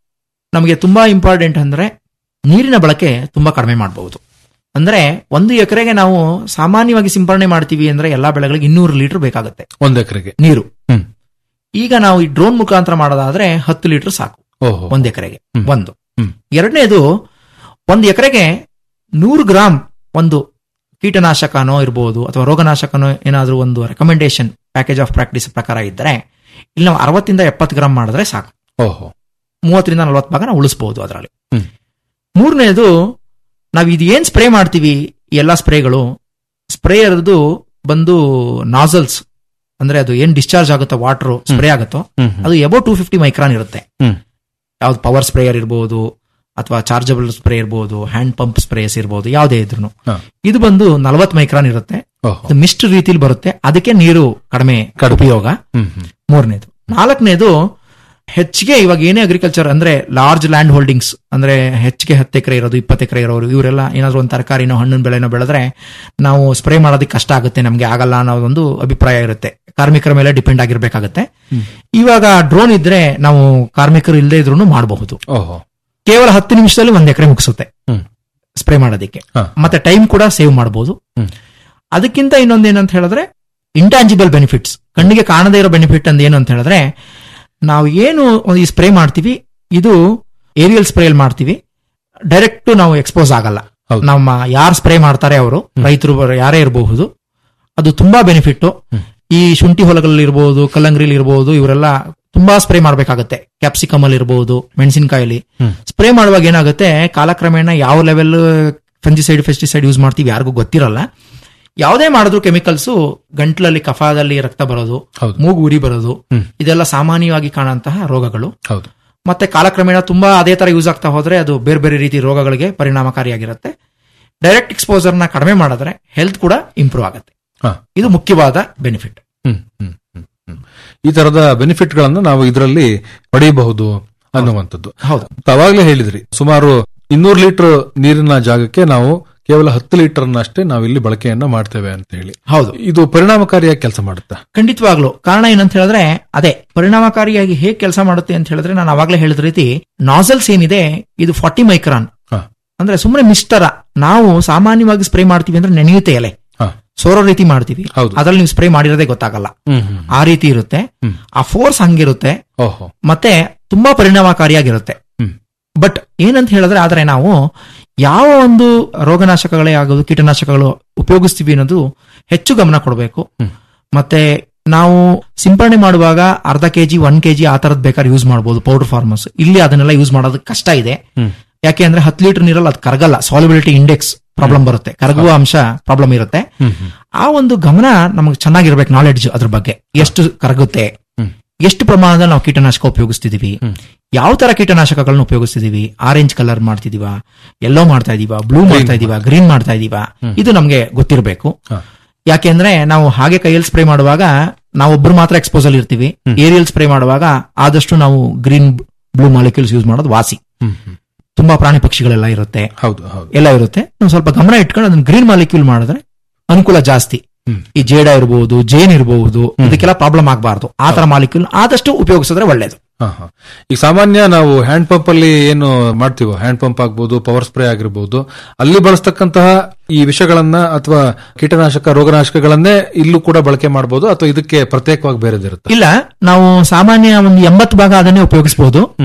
ನಮಗೆ ತುಂಬಾ ಇಂಪಾರ್ಟೆಂಟ್ ಅಂದ್ರೆ ನೀರಿನ ಬಳಕೆ ತುಂಬಾ ಕಡಿಮೆ ಮಾಡಬಹುದು ಅಂದ್ರೆ ಒಂದು ಎಕರೆಗೆ ನಾವು ಸಾಮಾನ್ಯವಾಗಿ ಸಿಂಪರಣೆ ಮಾಡ್ತೀವಿ ಅಂದ್ರೆ ಎಲ್ಲಾ ಬೆಳೆಗಳಿಗೆ ಇನ್ನೂರು ಲೀಟರ್ ಬೇಕಾಗುತ್ತೆ ಒಂದ್ ಎಕರೆಗೆ ನೀರು ಹ್ಮ್. ಈಗ ನಾವು ಈ ಡ್ರೋನ್ ಮುಖಾಂತರ ಮಾಡೋದಾದ್ರೆ ಹತ್ತು ಲೀಟರ್ ಸಾಕು ಓಹೋ ಒಂದ್ ಎಕರೆಗೆ ಹ್ಮ್. ಒಂದು ಹ್ಮ್. ಎರಡನೇದು ಒಂದು ಎಕರೆಗೆ ನೂರು ಗ್ರಾಮ್ ಒಂದು ಕೀಟನಾಶಕನೋ ಇರ್ಬೋದು ಅಥವಾ ರೋಗನಾಶಕನೋ ಏನಾದ್ರೂ ಒಂದು ರೆಕಮೆಂಡೇಶನ್ ಪ್ಯಾಕೇಜ್ ಆಫ್ ಪ್ರಾಕ್ಟೀಸ್ ಪ್ರಕಾರ ಇದ್ದರೆ ಇಲ್ಲಿ ನಾವು ಅರವತ್ತಿಂದ ಎಪ್ಪತ್ತು ಗ್ರಾಮ್ ಮಾಡಿದ್ರೆ ಸಾಕು ಓಹೋ ಮೂವತ್ತರಿಂದ ನಲವತ್ತು ಭಾಗ ನಾವು ಉಳಿಸಬಹುದು ಅದರಲ್ಲಿ ಹ್ಮ್. ಮೂರನೇದು ನಾವು ಇದು ಏನ್ ಸ್ಪ್ರೇ ಮಾಡ್ತೀವಿ ಈ ಎಲ್ಲಾ ಸ್ಪ್ರೇಗಳು ಸ್ಪ್ರೇಯರ್ದು ಬಂದು ನಾಸಲ್ಸ್ ಅಂದ್ರೆ ಅದು ಏನ್ ಡಿಸ್ಚಾರ್ಜ್ ಆಗುತ್ತೋ ವಾಟರ್ ಸ್ಪ್ರೇ ಆಗುತ್ತೋ ಹ್ಮ್, ಹ್ಮ್. ಅದು ಎಬೋ ಟೂ ಫಿಫ್ಟಿ ಮೈಕ್ರಾನ್ ಇರುತ್ತೆ ಹ್ಮ್. ಯಾವ್ದು ಪವರ್ ಸ್ಪ್ರೇಯರ್ ಇರ್ಬೋದು ಅಥವಾ ಚಾರ್ಜಬಲ್ ಸ್ಪ್ರೇ ಇರ್ಬೋದು ಹ್ಯಾಂಡ್ ಪಂಪ್ ಸ್ಪ್ರೇಯರ್ಸ್ ಇರ್ಬೋದು ಯಾವುದೇ ಇದ್ರು ಹಾ. ಇದು ಬಂದು ನಲವತ್ತು ಮೈಕ್ರಾನ್ ಇರುತ್ತೆ ಓಹೋ ಇದು ಮಿಸ್ಟ್ ರೀತಿಲಿ ಬರುತ್ತೆ ಅದಕ್ಕೆ ನೀರು ಕಡಿಮೆ ಕಡಿಮೆ. ಉಪಯೋಗ ಹ್ಮ್, ಹ್ಮ್. ಮೂರನೇದು ನಾಲ್ಕನೇದು ಹೆಚ್ಚಿಗೆ ಇವಾಗ ಏನೇ ಅಗ್ರಿಕಲ್ಚರ್ ಅಂದ್ರೆ ಲಾರ್ಜ್ ಲ್ಯಾಂಡ್ ಹೋಲ್ಡಿಂಗ್ಸ್ ಅಂದ್ರೆ ಹೆಚ್ಚಿಗೆ ಹತ್ತು ಎಕರೆ ಇರೋದು ಇಪ್ಪತ್ತು ಎಕರೆ ಇರೋರು ಇವರೆಲ್ಲ ಏನಾದ್ರು ಒಂದು ತರಕಾರಿನೋ ಹಣ್ಣಿನ ಬೆಳೆನೋ ಬೆಳೆದ್ರೆ ನಾವು ಸ್ಪ್ರೇ ಮಾಡೋದಕ್ಕೆ ಕಷ್ಟ ಆಗುತ್ತೆ ನಮಗೆ ಆಗಲ್ಲ ಅನ್ನೋದೊಂದು ಅಭಿಪ್ರಾಯ ಇರುತ್ತೆ ಕಾರ್ಮಿಕರ ಮೇಲೆ ಡಿಪೆಂಡ್ ಆಗಿರ್ಬೇಕಾಗತ್ತೆ ಇವಾಗ ಡ್ರೋನ್ ಇದ್ರೆ ನಾವು ಕಾರ್ಮಿಕರು ಇಲ್ಲದೆ ಇದ್ರೂ ಮಾಡಬಹುದು ಓಹೋ ಕೇವಲ ಹತ್ತು ನಿಮಿಷದಲ್ಲಿ ಒಂದ್ ಎಕರೆ ಮುಗಿಸುತ್ತೆ ಹ್ಮ್. ಸ್ಪ್ರೇ ಮಾಡೋದಕ್ಕೆ ಹಾ. ಮತ್ತೆ ಟೈಮ್ ಕೂಡ ಸೇವ್ ಮಾಡಬಹುದು ಹ್ಮ್. ಅದಕ್ಕಿಂತ ಇನ್ನೊಂದೇನಂತ ಹೇಳಿದ್ರೆ ಇಂಟ್ಯಾಂಜಿಬಲ್ ಬೆನಿಫಿಟ್ಸ್ ಕಣ್ಣಿಗೆ ಕಾಣದೇ ಇರೋ ಬೆನಿಫಿಟ್ ಅಂತ ಏನು ಅಂತ ಹೇಳಿದ್ರೆ ನಾವು ಏನು ಈ ಸ್ಪ್ರೇ ಮಾಡ್ತೀವಿ ಇದು ಏರಿಯಲ್ ಸ್ಪ್ರೇಲ್ ಮಾಡ್ತೀವಿ ಡೈರೆಕ್ಟ್ ನಾವು ಎಕ್ಸ್ಪೋಸ್ ಆಗಲ್ಲ ಹೌದು. ನಮ್ಮ ಯಾರು ಸ್ಪ್ರೇ ಮಾಡ್ತಾರೆ ಅವರು ರೈತರು ಬರೋ- ಯಾರೇ ಇರಬಹುದು ಅದು ತುಂಬಾ ಬೆನಿಫಿಟ್ ಈ ಶುಂಠಿ ಹೊಲಗಳಲ್ಲಿ ಇರಬಹುದು ಕಲ್ಲಂಗರಿಲಿ ಇರಬಹುದು ಇವರೆಲ್ಲ ತುಂಬಾ ಸ್ಪ್ರೇ ಮಾಡಬೇಕಾಗತ್ತೆ ಕ್ಯಾಪ್ಸಿಕಮ್ ಅಲ್ಲಿ ಇರಬಹುದು ಮೆಣಸಿನಕಾಯಲ್ಲಿ ಹ್ಮ್. ಸ್ಪ್ರೇ ಮಾಡುವಾಗ ಏನಾಗುತ್ತೆ ಕಾಲಕ್ರಮೇಣ ಯಾವ ಲೆವೆಲ್ ಫಂಜಿಸೈಡ್ ಫೆಸ್ಟಿಸೈಡ್ ಯೂಸ್ ಮಾಡ್ತೀವಿ ಯಾರಿಗೂ ಗೊತ್ತಿರಲ್ಲ ಯಾವುದೇ ಮಾಡಿದ್ರು ಕೆಮಿಕಲ್ಸ್ ಗಂಟ್ಲಲ್ಲಿ ಕಫದಲ್ಲಿ ರಕ್ತ ಬರೋದು ಹೌದು. ಮೂಗು ಉರಿ ಬರೋದು ಹ್ಮ್. ಇದೆಲ್ಲ ಸಾಮಾನ್ಯವಾಗಿ ಕಾಣುವಂತಹ ರೋಗಗಳು ಹೌದು ಮತ್ತೆ ಕಾಲಕ್ರಮೇಣ ತುಂಬಾ ಅದೇ ತರ ಯೂಸ್ ಆಗ್ತಾ ಹೋದ್ರೆ ಅದು ಬೇರೆ ಬೇರೆ ರೀತಿ ರೋಗಗಳಿಗೆ ಪರಿಣಾಮಕಾರಿಯಾಗಿರುತ್ತೆ ಡೈರೆಕ್ಟ್ ಎಕ್ಸ್ಪೋಜರ್ ನ ಕಡಿಮೆ ಮಾಡಿದ್ರೆ ಹೆಲ್ತ್ ಕೂಡ ಇಂಪ್ರೂವ್ ಆಗುತ್ತೆ ಹಾ. ಇದು ಮುಖ್ಯವಾದ ಬೆನಿಫಿಟ್ ಹ್ಮ್, ಹ್ಮ್, ಹ್ಮ್, ಹ್ಮ್. ಈ ತರದ ಬೆನಿಫಿಟ್ ಗಳನ್ನ ನಾವು ಇದರಲ್ಲಿ ಪಡೆಯಬಹುದು ಅನ್ನುವಂಥದ್ದು ಹೌದು ಅವಾಗ್ಲೇ ಹೇಳಿದ್ರಿ ಸುಮಾರು ಇನ್ನೂರು ಲೀಟರ್ ನೀರಿನ ಜಾಗಕ್ಕೆ ನಾವು ಕೇವಲ ಹತ್ತು ಲೀಟರ್ ಅಷ್ಟೇ ನಾವಿಲ್ಲಿ ಬಳಕೆಯನ್ನ ಮಾಡ್ತೇವೆ ಅಂತ ಹೇಳಿ ಹೌದು ಇದು ಪರಿಣಾಮಕಾರಿಯಾಗಿ ಕೆಲಸ ಮಾಡುತ್ತಾ ಖಂಡಿತವಾಗ್ಲು ಕಾರಣ ಏನಂತ ಹೇಳಿದ್ರೆ ಅದೇ ಪರಿಣಾಮಕಾರಿಯಾಗಿ ಹೇಗೆ ಕೆಲಸ ಮಾಡುತ್ತೆ ಅಂತ ಹೇಳಿದ್ರೆ ನಾನು ಅವಾಗಲೇ ಹೇಳಿದ ರೀತಿ ನಾಸಲ್ಸ್ ಏನಿದೆ ಇದು ಫಾರ್ಟಿ ಮೈಕ್ರಾನ್ ಹಾ. ಅಂದ್ರೆ ಸುಮ್ಮನೆ ಮಿಸ್ಟರ ನಾವು ಸಾಮಾನ್ಯವಾಗಿ ಸ್ಪ್ರೇ ಮಾಡ್ತೀವಿ ಅಂದ್ರೆ ನೆನೆಯುತ್ತೆ ಎಲೆ ಹಾ. ಸೋರೋ ರೀತಿ ಮಾಡ್ತೀವಿ ಹೌದು. ಅದ್ರಲ್ಲಿ ನೀವು ಸ್ಪ್ರೇ ಮಾಡಿರೋದೇ ಗೊತ್ತಾಗಲ್ಲ ಹ್ಮ್ ಹ್ಮ್ ಆ ರೀತಿ ಇರುತ್ತೆ ಹ್ಮ್. ಆ ಫೋರ್ಸ್ ಹಂಗಿರುತ್ತೆ ಓಹೋ ಮತ್ತೆ ತುಂಬಾ ಪರಿಣಾಮಕಾರಿಯಾಗಿರುತ್ತೆ ಹ್ಮ್. ಬಟ್ ಏನಂತ ಹೇಳಿದ್ರೆ ಆದ್ರೆ ನಾವು ಯಾವ ಒಂದು ರೋಗನಾಶಕಗಳೇ ಆಗೋದು ಕೀಟನಾಶಕಗಳು ಉಪಯೋಗಿಸ್ತೀವಿ ಅನ್ನೋದು ಹೆಚ್ಚು ಗಮನ ಕೊಡಬೇಕು ಹ್ಮ್. ಮತ್ತೆ ನಾವು ಸಿಂಪರಣೆ ಮಾಡುವಾಗ ಅರ್ಧ ಕೆಜಿ ಒನ್ ಕೆಜಿ ಆ ತರದ್ ಬೇಕಾದ್ರೆ ಯೂಸ್ ಮಾಡಬಹುದು ಪೌಡರ್ ಫಾರ್ಮರ್ಸ್ ಇಲ್ಲಿ ಅದನ್ನೆಲ್ಲ ಯೂಸ್ ಮಾಡೋದು ಕಷ್ಟ ಇದೆ ಹ್ಮ್. ಯಾಕೆ ಅಂದ್ರೆ ಹತ್ತು ಲೀಟರ್ ನೀರಲ್ಲಿ ಅದು ಕರಗಲ್ಲ ಸಾಲಿಬಿಲಿಟಿ ಇಂಡೆಕ್ಸ್ ಪ್ರಾಬ್ಲಮ್ ಬರುತ್ತೆ ಕರಗುವ ಅಂಶ ಪ್ರಾಬ್ಲಮ್ ಇರುತ್ತೆ ಹ್ಮ್ ಹ್ಮ್ ಆ ಒಂದು ಗಮನ ನಮಗೆ ಚೆನ್ನಾಗಿರ್ಬೇಕು ನಾಲೆಡ್ಜ್ ಅದ್ರ ಬಗ್ಗೆ ಎಷ್ಟು ಕರಗುತ್ತೆ ಹ್ಮ್. ಎಷ್ಟು ಪ್ರಮಾಣದಲ್ಲಿ ನಾವು ಕೀಟನಾಶಕ ಉಪಯೋಗಿಸ್ತಿದೀವಿ ಹ್ಮ್. ಯಾವ ತರ ಕೀಟನಾಶಕಗಳನ್ನ ಉಪಯೋಗಿಸ್ತಿದೀವಿ ಆರೆಂಜ್ ಕಲರ್ ಮಾಡ್ತಿದೀವ ಎಲ್ಲೋ ಮಾಡ್ತಾ ಇದೀವ ಬ್ಲೂ ಮಾಡ್ತಾ ಇದೀವ ಗ್ರೀನ್ ಮಾಡ್ತಾ ಇದೀವ ಇದು ನಮ್ಗೆ ಗೊತ್ತಿರಬೇಕು ಹಾ. ಯಾಕೆಂದ್ರೆ ನಾವು ಹಾಗೆ ಕೈಯಲ್ಲಿ ಸ್ಪ್ರೇ ಮಾಡುವಾಗ ನಾವೊಬ್ರು ಮಾತ್ರ ಎಕ್ಸ್ಪೋಸ್ ಅಲ್ಲಿ ಇರ್ತೀವಿ ಏರಿಯಲ್ ಸ್ಪ್ರೇ ಮಾಡುವಾಗ ಆದಷ್ಟು ನಾವು ಗ್ರೀನ್ ಬ್ಲೂ ಮಾಲಿಕ್ಯೂಲ್ಸ್ ಯೂಸ್ ಮಾಡೋದು ವಾಸಿ ಹ್ಮ್ ಹ್ಮ್ ತುಂಬಾ ಪ್ರಾಣಿ ಪಕ್ಷಿಗಳೆಲ್ಲ ಇರುತ್ತೆ ಹೌದು ಹೌದು ಎಲ್ಲ ಇರುತ್ತೆ ನಾವು ಸ್ವಲ್ಪ ಗಮನ ಇಟ್ಕೊಂಡು ಅದನ್ನ ಗ್ರೀನ್ ಮಾಲಿಕ್ಯೂಲ್ ಮಾಡಿದ್ರೆ ಅನುಕೂಲ ಜಾಸ್ತಿ ಹ್ಮ್. ಈ ಜೇಡ ಇರಬಹುದು ಜೇನ್ ಇರಬಹುದು ಇದಕ್ಕೆಲ್ಲ ಪ್ರಾಬ್ಲಮ್ ಆಗಬಾರ್ದು ಆ ತರ ಮಾಲಿಕ್ಯೂಲ್ ಆದಷ್ಟು ಉಪಯೋಗಿಸಿದ್ರೆ ಒಳ್ಳೇದು ಹಾ, ಹಾ. ಈಗ ಸಾಮಾನ್ಯ ನಾವು ಹ್ಯಾಂಡ್ ಪಂಪ್ ಅಲ್ಲಿ ಏನು ಮಾಡ್ತೀವೋ ಹ್ಯಾಂಡ್ ಪಂಪ್ ಆಗ್ಬೋದು ಪವರ್ ಸ್ಪ್ರೇ ಆಗಿರ್ಬೋದು ಅಲ್ಲಿ ಬಳಸ್ತಕ್ಕಂತಹ ಈ ವಿಷಗಳನ್ನ ಅಥವಾ ಕೀಟನಾಶಕ ರೋಗನಾಶಕಗಳನ್ನೇ ಇಲ್ಲೂ ಕೂಡ ಬಳಕೆ ಮಾಡಬಹುದು ಅಥವಾ ಇದಕ್ಕೆ ಪ್ರತ್ಯೇಕವಾಗಿ ಬೇರೆದಿರುತ್ತೆ ಇಲ್ಲ ನಾವು ಸಾಮಾನ್ಯ ಒಂದು ಎಂಬತ್ತು ಭಾಗ ಅದನ್ನೇ ಉಪಯೋಗಿಸಬಹುದು ಹ್ಮ್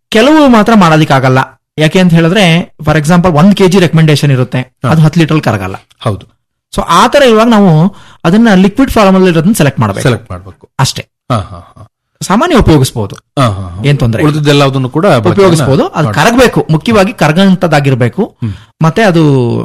ಕೆಲವು ಮಾತ್ರ ಮಾಡೋದಕ್ಕಾಗಲ್ಲ ಯಾಕೆ ಅಂತ ಹೇಳಿದ್ರೆ ಫಾರ್ ಎಕ್ಸಾಂಪಲ್ ಒಂದ್ ಕೆಜಿ ರೆಕಮೆಂಡೇಶನ್ ಇರುತ್ತೆ ಅದು ಹತ್ತು ಲೀಟರ್ ಕರಗಲ್ಲ ಹೌದು ಸೊ ಆ ತರ ಇರುವಾಗ ನಾವು ಅದನ್ನ ಲಿಕ್ವಿಡ್ ಫಾರ್ಮ್ ಅಲ್ಲಿ ಇರೋದನ್ನ ಸೆಲೆಕ್ಟ್ ಮಾಡಬೇಕು ಸೆಲೆಕ್ಟ್ ಮಾಡಬೇಕು ಅಷ್ಟೇ ಹಾ ಹಾ ಹಾ ಸಾಮಾನ್ಯ ಉಪಯೋಗಿಸಬಹುದು ಹಾ, ಹಾ, ಹಾ. ಏನ್ ತೊಂದ್ರೆ ಇಲ್ಲ. ಉಳಿದಿದ್ದೆಲ್ಲದನ್ನು ಕೂಡ ಬಳಕೆಯನ್ನ ಉಪಯೋಗಿಸಬಹುದು ಅದು ಮಾಡ್ಬೋದು. ಕರಗಬೇಕು ಮುಖ್ಯವಾಗಿ ಕರಗಂತದಾಗಿರ್ಬೇಕು ಮತ್ತೆ ಅದು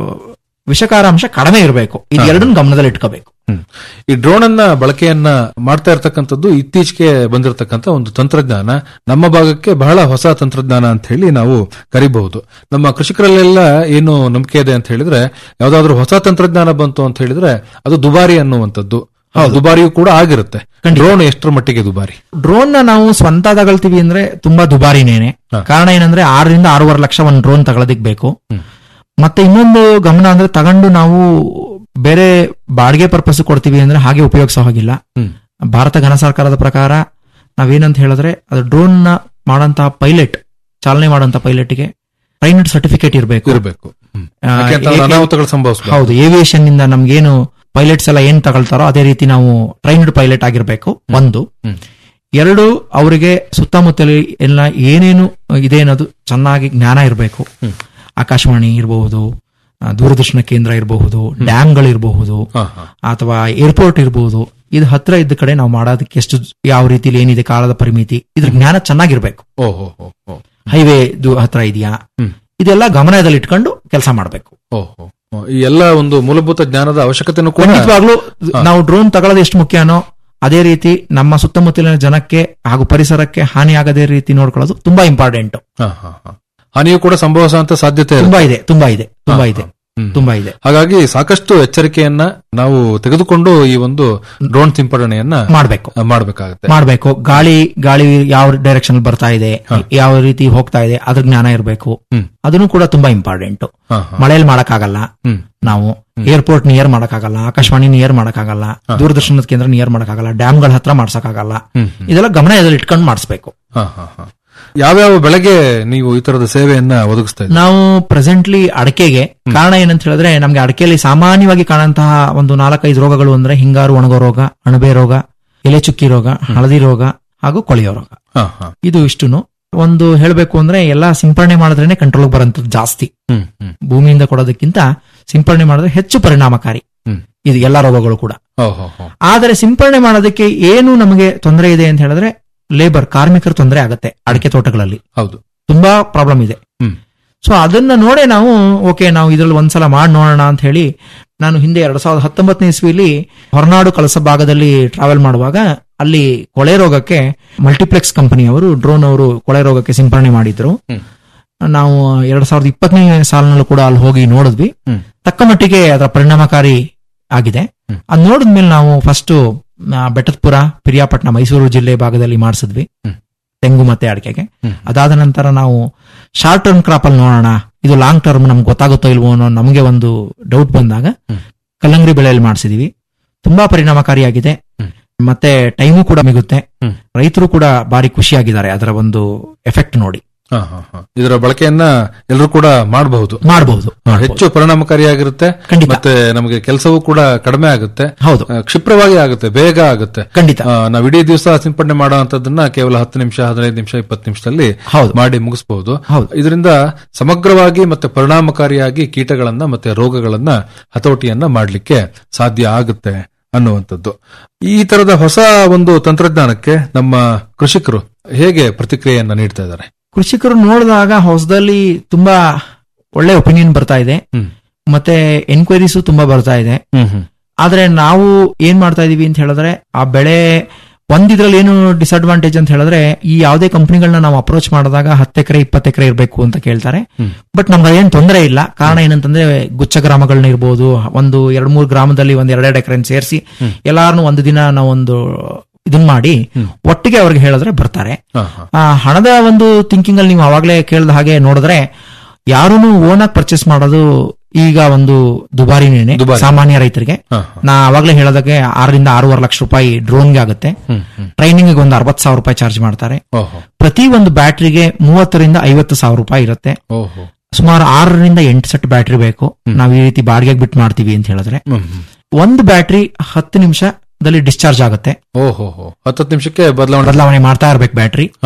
ವಿಷಕಾರ ಅಂಶ ಕಡಿಮೆ ಇರಬೇಕು ಇದು ಎರಡನ್ನ ಗಮನದಲ್ಲಿ ಇಟ್ಕೋಬೇಕು ಹ್ಮ್. ಈ ಡ್ರೋನ್ ಅನ್ನ ಬಳಕೆಯನ್ನ ಮಾಡ್ತಾ ಇರ್ತಕ್ಕಂಥದ್ದು ಇತ್ತೀಚೆಗೆ ಬಂದಿರತಕ್ಕಂತ ಒಂದು ತಂತ್ರಜ್ಞಾನ ನಮ್ಮ ಭಾಗಕ್ಕೆ ಬಹಳ ಹೊಸ ತಂತ್ರಜ್ಞಾನ ಅಂತ ಹೇಳಿ ನಾವು ಕರಿಬಹುದು ನಮ್ಮ ಕೃಷಿಕರಲ್ಲೆಲ್ಲ ಏನು ನಂಬಿಕೆ ಇದೆ ಅಂತ ಹೇಳಿದ್ರೆ ಯಾವ್ದಾದ್ರು ಹೊಸ ತಂತ್ರಜ್ಞಾನ ಬಂತು ಅಂತ ಹೇಳಿದ್ರೆ ಅದು ದುಬಾರಿ ಅನ್ನುವಂಥದ್ದು ದುಬಾರಿಯೂ ಕೂಡ ಆಗಿರುತ್ತೆ ಡ್ರೋನ್ ಎಷ್ಟರ ಮಟ್ಟಿಗೆ ದುಬಾರಿ ಡ್ರೋನ್ ನ ನಾವು ಸ್ವಂತ ತಗೊಳ್ತೀವಿ ಅಂದ್ರೆ ತುಂಬಾ ದುಬಾರಿನೇನೆ ಕಾರಣ ಏನಂದ್ರೆ ಆರರಿಂದ ಆರೂವರೆ ಲಕ್ಷ ಒಂದು ಡ್ರೋನ್ ತಗೊಳದಿಕ್ ಬೇಕು ಮತ್ತೆ ಇನ್ನೊಂದು ಗಮನ ಅಂದ್ರೆ ತಗೊಂಡು ನಾವು ಬೇರೆ ಬಾಡಿಗೆ ಪರ್ಪಸ್ ಕೊಡ್ತೀವಿ ಅಂದ್ರೆ ಹಾಗೆ ಉಪಯೋಗಿಸೋ ಹಾಗಿಲ್ಲ ಹ್ಮ್. ಭಾರತ ಘನ ಸರ್ಕಾರದ ಪ್ರಕಾರ ನಾವೇನಂತ ಹೇಳಿದ್ರೆ ಅದು ಡ್ರೋನ್ ನ ಮಾಡಂತಹ ಪೈಲಟ್ ಚಾಲನೆ ಮಾಡುವಂತ ಪೈಲಟ್ಗೆ ಟ್ರೈನಡ್ ಸರ್ಟಿಫಿಕೇಟ್ ಇರಬೇಕು ಇರಬೇಕು ಆ, ಯಾಕೆಂತಂದ್ರೆ ಏ- ಅನಾಹುತಗಳು ಸಂಭವಿಸಬಹುದು ಹೌದು ಏವಿಯೇಷನ್ ಇಂದ ನಮ್ಗೇನು ಪೈಲಟ್ಸ್ ಎಲ್ಲ ಏನ್ ತಗೊಳ್ತಾರೋ ಅದೇ ರೀತಿ ನಾವು ಟ್ರೈನ್ಡ್ ಪೈಲಟ್ ಆಗಿರ್ಬೇಕು ಒಂದು ಹ್ಮ್. ಎರಡು ಅವರಿಗೆ ಸುತ್ತಮುತ್ತಲ ಎಲ್ಲ ಏನೇನು ಇದೆ ಅನ್ನೋದು ಚೆನ್ನಾಗಿ ಜ್ಞಾನ ಇರಬೇಕು ಆಕಾಶವಾಣಿ ಇರಬಹುದು ಆ, ದೂರದರ್ಶನ ಕೇಂದ್ರ ಇರಬಹುದು ಡ್ಯಾಮ್ಗಳು ಇರಬಹುದು ಹಾ, ಹಾ. ಅಥವಾ ಏರ್ಪೋರ್ಟ್ ಇರಬಹುದು ಇದು ಹತ್ರ ಇದ್ದ ಕಡೆ ನಾವು ಮಾಡೋದಕ್ಕೆ ಎಷ್ಟು ಯಾವ ರೀತಿಲಿ ಏನಿದೆ ಕಾಲದ ಪರಿಮಿತಿ ಇದ್ರ ಜ್ಞಾನ ಚೆನ್ನಾಗಿರ್ಬೇಕು ಓ ಹೋ ಹೋ ಹೋ ಹೈವೇ ಹತ್ರ ಇದೆಯಾ ಹ್ಮ್. ಇದೆಲ್ಲ ಗಮನದಲ್ಲಿ ಇಟ್ಕೊಂಡು ಕೆಲಸ ಮಾಡಬೇಕು ಓ ಹೋ ಹೋ. ಈ ಎಲ್ಲ ಒಂದು ಮೂಲಭೂತ ಜ್ಞಾನದ ಅವಶ್ಯಕತೆನೂ ಕೂಡ ಖಂಡಿತವಾಗ್ಲೂ ನಾವು ಡ್ರೋನ್ ತಗೊಳ್ಳೋದು ಎಷ್ಟು ಮುಖ್ಯನೋ ಅದೇ ರೀತಿ ನಮ್ಮ ಸುತ್ತಮುತ್ತಲಿನ ಜನಕ್ಕೆ ಹಾಗೂ ಪರಿಸರಕ್ಕೆ ಹಾನಿಯಾಗದೇ ರೀತಿ ನೋಡ್ಕೊಳ್ಳೋದು ತುಂಬಾ ಇಂಪಾರ್ಟೆಂಟ್ ಹಾ, ಹಾ, ಹಾ. ಹಾನಿಯೂ ಕೂಡ ಸಂಭವಿಸುವಂತ ಸಾಧ್ಯತೆ ಇರುತ್ತೆ. ತುಂಬಾ ಇದೆ ತುಂಬಾ ಇದೆ ತುಂಬಾ ಇದೆ ಹ್ಮ್. ತುಂಬಾ ಇದೆ ಹಾಗಾಗಿ ಸಾಕಷ್ಟು ಎಚ್ಚರಿಕೆಯನ್ನ ನಾವು ತೆಗೆದುಕೊಂಡು ಈ ಒಂದು ಡ್ರೋನ್ ಸಿಂಪಡಣೆಯನ್ನ ಮಾಡ್ಬೇಕು ಆ, ಮಾಡ್ಬೇಕಾಗತ್ತೆ ಮಾಡ್ಬೇಕು ಗಾಳಿ ಗಾಳಿ ಯಾವ ಡೈರೆಕ್ಷನ್ ಬರ್ತಾ ಇದೆ ಯಾವ ರೀತಿ ಹೋಗ್ತಾ ಇದೆ ಅದ್ರ ಜ್ಞಾನ ಇರಬೇಕು ಹ್ಮ್. ಅದನ್ನು ಕೂಡ ತುಂಬಾ ಇಂಪಾರ್ಟೆಂಟ್ ಹಾ, ಹಾ. ಮಳೆಯಲ್ಲಿ ಮಾಡಕ್ಕಾಗಲ್ಲ ಹ್ಮ್. ನಾವು ಏರ್ಪೋರ್ಟ್ ನಿಯರ್ ಮಾಡಕ್ಕಾಗಲ್ಲ ಆಕಾಶವಾಣಿ ನಿಯರ್ ಮಾಡಕ್ಕಾಗಲ್ಲ ದೂರದರ್ಶನದ ಕೇಂದ್ರ ನಿಯರ್ ಮಾಡಕ್ಕಾಗಲ್ಲ ಡ್ಯಾಮ್ಗಳ ಹತ್ರ ಮಾಡ್ಸಕ್ಕಾಗಲ್ಲ ಹ್ಮ್, ಇದೆಲ್ಲ ಗಮನ ಇದ್ರಲ್ಲಿ ಇಟ್ಕೊಂಡು ಮಾಡಿಸ್ಬೇಕು ಹಾ, ಹಾ, ಹಾ. ಯಾವ್ಯಾವ ಬೆಳೆಗೆ ನೀವು ಈ ತರದ ಸೇವೆಯನ್ನ ಒದಗಿಸ್ತಾ ಇದ್ದೀರಿ ನಾವು ಪ್ರೆಸೆಂಟ್ಲಿ ಅಡಕೆಗೆ ಕಾರಣ ಏನಂತ ಹೇಳಿದ್ರೆ ನಮ್ಗೆ ಅಡಕೆಯಲ್ಲಿ ಸಾಮಾನ್ಯವಾಗಿ ಕಾಣಂತಹ ಒಂದು ನಾಲ್ಕೈದು ರೋಗಗಳು ಅಂದ್ರೆ ಹಿಂಗಾರು ಒಣಗೋ ರೋಗ ಅಣಬೆ ರೋಗ ಎಲೆ ಚುಕ್ಕಿ ರೋಗ ಹಳದಿ ರೋಗ ಹಾಗೂ ಕೊಳೆಯೋ ರೋಗ ಹಾ, ಹಾ. ಇದು ಇಷ್ಟುನು ಒಂದು ಹೇಳಬೇಕು ಅಂದ್ರೆ ಎಲ್ಲಾ ಸಿಂಪರಣೆ ಮಾಡಿದ್ರೇನೆ ಕಂಟ್ರೋಲ್ ಬರೋಂಥದ್ದು ಜಾಸ್ತಿ ಹ್ಮ್, ಹ್ಮ್. ಭೂಮಿಯಿಂದ ಕೊಡೋದಕ್ಕಿಂತ ಸಿಂಪರಣೆ ಮಾಡಿದ್ರೆ ಹೆಚ್ಚು ಪರಿಣಾಮಕಾರಿ ಹ್ಮ್. ಇದು ಎಲ್ಲಾ ರೋಗಗಳು ಕೂಡ ಓ, ಹೋ, ಹೋ. ಆದರೆ ಸಿಂಪರಣೆ ಮಾಡೋದಕ್ಕೆ ಏನು ನಮಗೆ ತೊಂದರೆ ಇದೆ ಅಂತ ಹೇಳಿದ್ರೆ ಲೇಬರ್ ಕಾರ್ಮಿಕರ ತೊಂದರೆ ಆಗುತ್ತೆ ಅಡಕೆ ತೋಟಗಳಲ್ಲಿ ಹೌದು ತುಂಬಾ ಪ್ರಾಬ್ಲಮ್ ಇದೆ ಹ್ಮ್. ಸೊ ಅದನ್ನ ನೋಡೇ ನಾವು ಓಕೆ ನಾವು ಇದ್ರಲ್ಲಿ ಒಂದ್ಸಲ ಮಾಡಿ ನೋಡೋಣ ಅಂತ ಹೇಳಿ ನಾನು ಹಿಂದೆ ಎರಡ್ ಸಾವಿರದ ಹತ್ತೊಂಬತ್ತನೇ ಇಸ್ವಿಲಿ ಹೊರನಾಡು ಕಳಸ ಭಾಗದಲ್ಲಿ ಟ್ರಾವೆಲ್ ಮಾಡುವಾಗ ಅಲ್ಲಿ ಕೊಳೆ ರೋಗಕ್ಕೆ ಮಲ್ಟಿಪ್ಲೆಕ್ಸ್ ಕಂಪನಿಯವರು ಡ್ರೋನ್ ಅವರು ಕೊಳೆ ರೋಗಕ್ಕೆ ಸಿಂಪರಣೆ ಮಾಡಿದ್ರು ಹ್ಮ್. ನಾವು ಎರಡ್ ಸಾವಿರದ ಇಪ್ಪತ್ತನೇ ಸಾಲಿನಲ್ಲೂ ಕೂಡ ಅಲ್ಲಿ ಹೋಗಿ ನೋಡಿದ್ವಿ ಹ್ಮ್. ತಕ್ಕ ಮಟ್ಟಿಗೆ ಅದರ ಪರಿಣಾಮಕಾರಿ ಆಗಿದೆ ಹ್ಮ್. ಅದ್ ನೋಡಿದ್ಮೇಲೆ ನಾವು ಫಸ್ಟ್ ಬೆಟ್ಟದಪುರ ಪಿರಿಯಾಪಟ್ಟಣ ಮೈಸೂರು ಜಿಲ್ಲೆ ಭಾಗದಲ್ಲಿ ಮಾಡಿಸಿದ್ವಿ ಹ್ಮ್. ತೆಂಗು ಮತ್ತೆ ಅಡಿಕೆಗೆ ಹ್ಮ್. ಅದಾದ ನಂತರ ನಾವು ಶಾರ್ಟ್ ಟರ್ಮ್ ಕ್ರಾಪ್ ಅಲ್ಲಿ ನೋಡೋಣ ಇದು ಲಾಂಗ್ ಟರ್ಮ್ ನಮ್ಗೆ ಗೊತ್ತಾಗುತ್ತೋ ಇಲ್ವೋ ಅನ್ನೋ ನಮಗೆ ಒಂದು ಡೌಟ್ ಬಂದಾಗ ಹ್ಮ್. ಕಲ್ಲಂಗಡಿ ಬೆಳೆಯಲ್ಲಿ ಮಾಡಿಸಿದೀವಿ ತುಂಬಾ ಪರಿಣಾಮಕಾರಿಯಾಗಿದೆ ಹ್ಮ್. ಮತ್ತೆ ಟೈಮು ಕೂಡ ಮಿಗುತ್ತೆ ಹ್ಮ್. ರೈತರು ಕೂಡ ಬಾರಿ ಖುಷಿಯಾಗಿದ್ದಾರೆ ಅದರ ಒಂದು ಎಫೆಕ್ಟ್ ನೋಡಿ ಹಾ, ಹಾ, ಹಾ. ಇದರ ಬಳಕೆಯನ್ನ ಎಲ್ಲರೂ ಕೂಡ ಮಾಡಬಹುದು ಮಾಡಬಹುದು ಹೆಚ್ಚು ಪರಿಣಾಮಕಾರಿಯಾಗಿರುತ್ತೆ ಖಂಡಿತ. ಮತ್ತೆ ನಮಗೆ ಕೆಲಸವೂ ಕೂಡ ಕಡಿಮೆ ಆಗುತ್ತೆ ಹೌದು ಆ, ಕ್ಷಿಪ್ರವಾಗಿ ಆಗುತ್ತೆ ಬೇಗ ಆಗುತ್ತೆ ಖಂಡಿತ ಆ, ನಾವು ಇಡೀ ದಿವಸ ಸಿಂಪಡಣೆ ಮಾಡುವಂತದನ್ನ ಕೇವಲ ಹತ್ತು ನಿಮಿಷ ಹದಿನೈದು ನಿಮಿಷ ಇಪ್ಪತ್ತು ನಿಮಿಷದಲ್ಲಿ ಹೌದು ಮಾಡಿ ಮುಗಿಸಬಹುದು ಹೌದು. ಇದರಿಂದ ಸಮಗ್ರವಾಗಿ ಮತ್ತೆ ಪರಿಣಾಮಕಾರಿಯಾಗಿ ಕೀಟಗಳನ್ನ ಮತ್ತೆ ರೋಗಗಳನ್ನ ಹತೋಟಿಯನ್ನ ಮಾಡಲಿಕ್ಕೆ ಸಾಧ್ಯ ಆಗುತ್ತೆ ಅನ್ನುವಂಥದ್ದು ಈ ತರದ ಹೊಸ ಒಂದು ತಂತ್ರಜ್ಞಾನಕ್ಕೆ ನಮ್ಮ ಕೃಷಿಕರು ಹೇಗೆ ಪ್ರತಿಕ್ರಿಯೆಯನ್ನ ನೀಡ್ತಾ ಇದ್ದಾರೆ ಕೃಷಿಕರು ನೋಡಿದಾಗ ಹೊಸದಲ್ಲಿ ತುಂಬಾ ಒಳ್ಳೆ ಒಪಿನಿಯನ್ ಬರ್ತಾ ಇದೆ ಹ್ಮ್. ಮತ್ತೆ ಎನ್ಕ್ವೈರೀಸು ತುಂಬಾ ಬರ್ತಾ ಇದೆ ಆದ್ರೆ ನಾವು ಏನ್ ಮಾಡ್ತಾ ಇದೀವಿ ಅಂತ ಹೇಳಿದ್ರೆ ಆ ಬೆಳೆ ಒಂದಿದ್ರಲ್ಲಿ ಏನು ಡಿಸ್ಅಡ್ವಾಂಟೇಜ್ ಅಂತ ಹೇಳಿದ್ರೆ ಈ ಯಾವುದೇ ಕಂಪನಿಗಳನ್ನ ನಾವು ಅಪ್ರೋಚ್ ಮಾಡಿದಾಗ ಹತ್ತು ಎಕರೆ ಇಪ್ಪತ್ತು ಎಕರೆ ಇರಬೇಕು ಅಂತ ಕೇಳ್ತಾರೆ ಹ್ಮ್. ಬಟ್ ನಮ್ಗೆ ಏನ್ ತೊಂದರೆ ಇಲ್ಲ ಕಾರಣ ಏನಂತಂದ್ರೆ ಗುಚ್ಛ ಗ್ರಾಮಗಳನ್ನ ಇರ್ಬೋದು ಒಂದು ಎರಡ್ ಮೂರು ಗ್ರಾಮದಲ್ಲಿ ಒಂದ್ ಎರಡೆರಡು ಎಕರೆ ಸೇರಿಸಿ ಎಲ್ಲಾರನು ಒಂದು ದಿನ ನಾವೊಂದು ಇದನ್ ಮಾಡಿ ಒಟ್ಟಿಗೆ ಅವ್ರಿಗೆ ಹೇಳಿದ್ರೆ ಬರ್ತಾರೆ ಹಾ, ಹಾ. ಆ ಹಣದ ಒಂದು ಥಿಂಕಿಂಗ್ ಅಲ್ಲಿ ನೀವು ಅವಾಗಲೇ ಕೇಳಿದ ಹಾಗೆ ನೋಡಿದ್ರೆ ಯಾರೂ ಓನ್ ಆಗಿ ಪರ್ಚೇಸ್ ಮಾಡೋದು ಈಗ ಒಂದು ದುಬಾರಿನೇನೆ ದುಬಾರಿ. ಸಾಮಾನ್ಯ ರೈತರಿಗೆ ಹಾ, ಹಾ. ನಾ ಅವಾಗಲೇ ಹೇಳೋದಕ್ಕೆ ಆರರಿಂದ ಆರೂವರೆ ಲಕ್ಷ ರೂಪಾಯಿ ಡ್ರೋನ್ಗೆ ಆಗುತ್ತೆ ಹ್ಮ್, ಹ್ಮ್. ಟ್ರೈನಿಂಗ್ ಒಂದು ಅರವತ್ತು ಸಾವಿರ ರೂಪಾಯಿ ಚಾರ್ಜ್ ಮಾಡ್ತಾರೆ ಓಹೋ ಪ್ರತಿ ಒಂದು ಬ್ಯಾಟ್ರಿಗೆ ಮೂವತ್ತರಿಂದ ಐವತ್ತು ಸಾವಿರ ರೂಪಾಯಿ ಇರುತ್ತೆ ಓಹೋ ಸುಮಾರು ಆರರಿಂದ ಎಂಟು ಸೆಟ್ ಬ್ಯಾಟ್ರಿ ಬೇಕು ನಾವು ಈ ರೀತಿ ಬಾಡಿಗೆಗೆ ಬಿಟ್ಟು ಮಾಡ್ತೀವಿ ಅಂತ ಹೇಳಿದ್ರೆ ಹ್ಮ್, ಹ್ಮ್. ಒಂದು ಬ್ಯಾಟ್ರಿ ಹತ್ತು ನಿಮಿಷದಲ್ಲಿ ಡಿಸ್ಚಾರ್ಜ್ ಆಗುತ್ತೆ ಓಹೋ ಹೋ ಹತ್ತು ನಿಮಿಷಕ್ಕೆ ಬದಲಾವಣೆ ಬದಲಾವಣೆ ಮಾಡ್ತಾ ಇರ್ಬೇಕು ಬ್ಯಾಟ್ರಿ ಹಾ.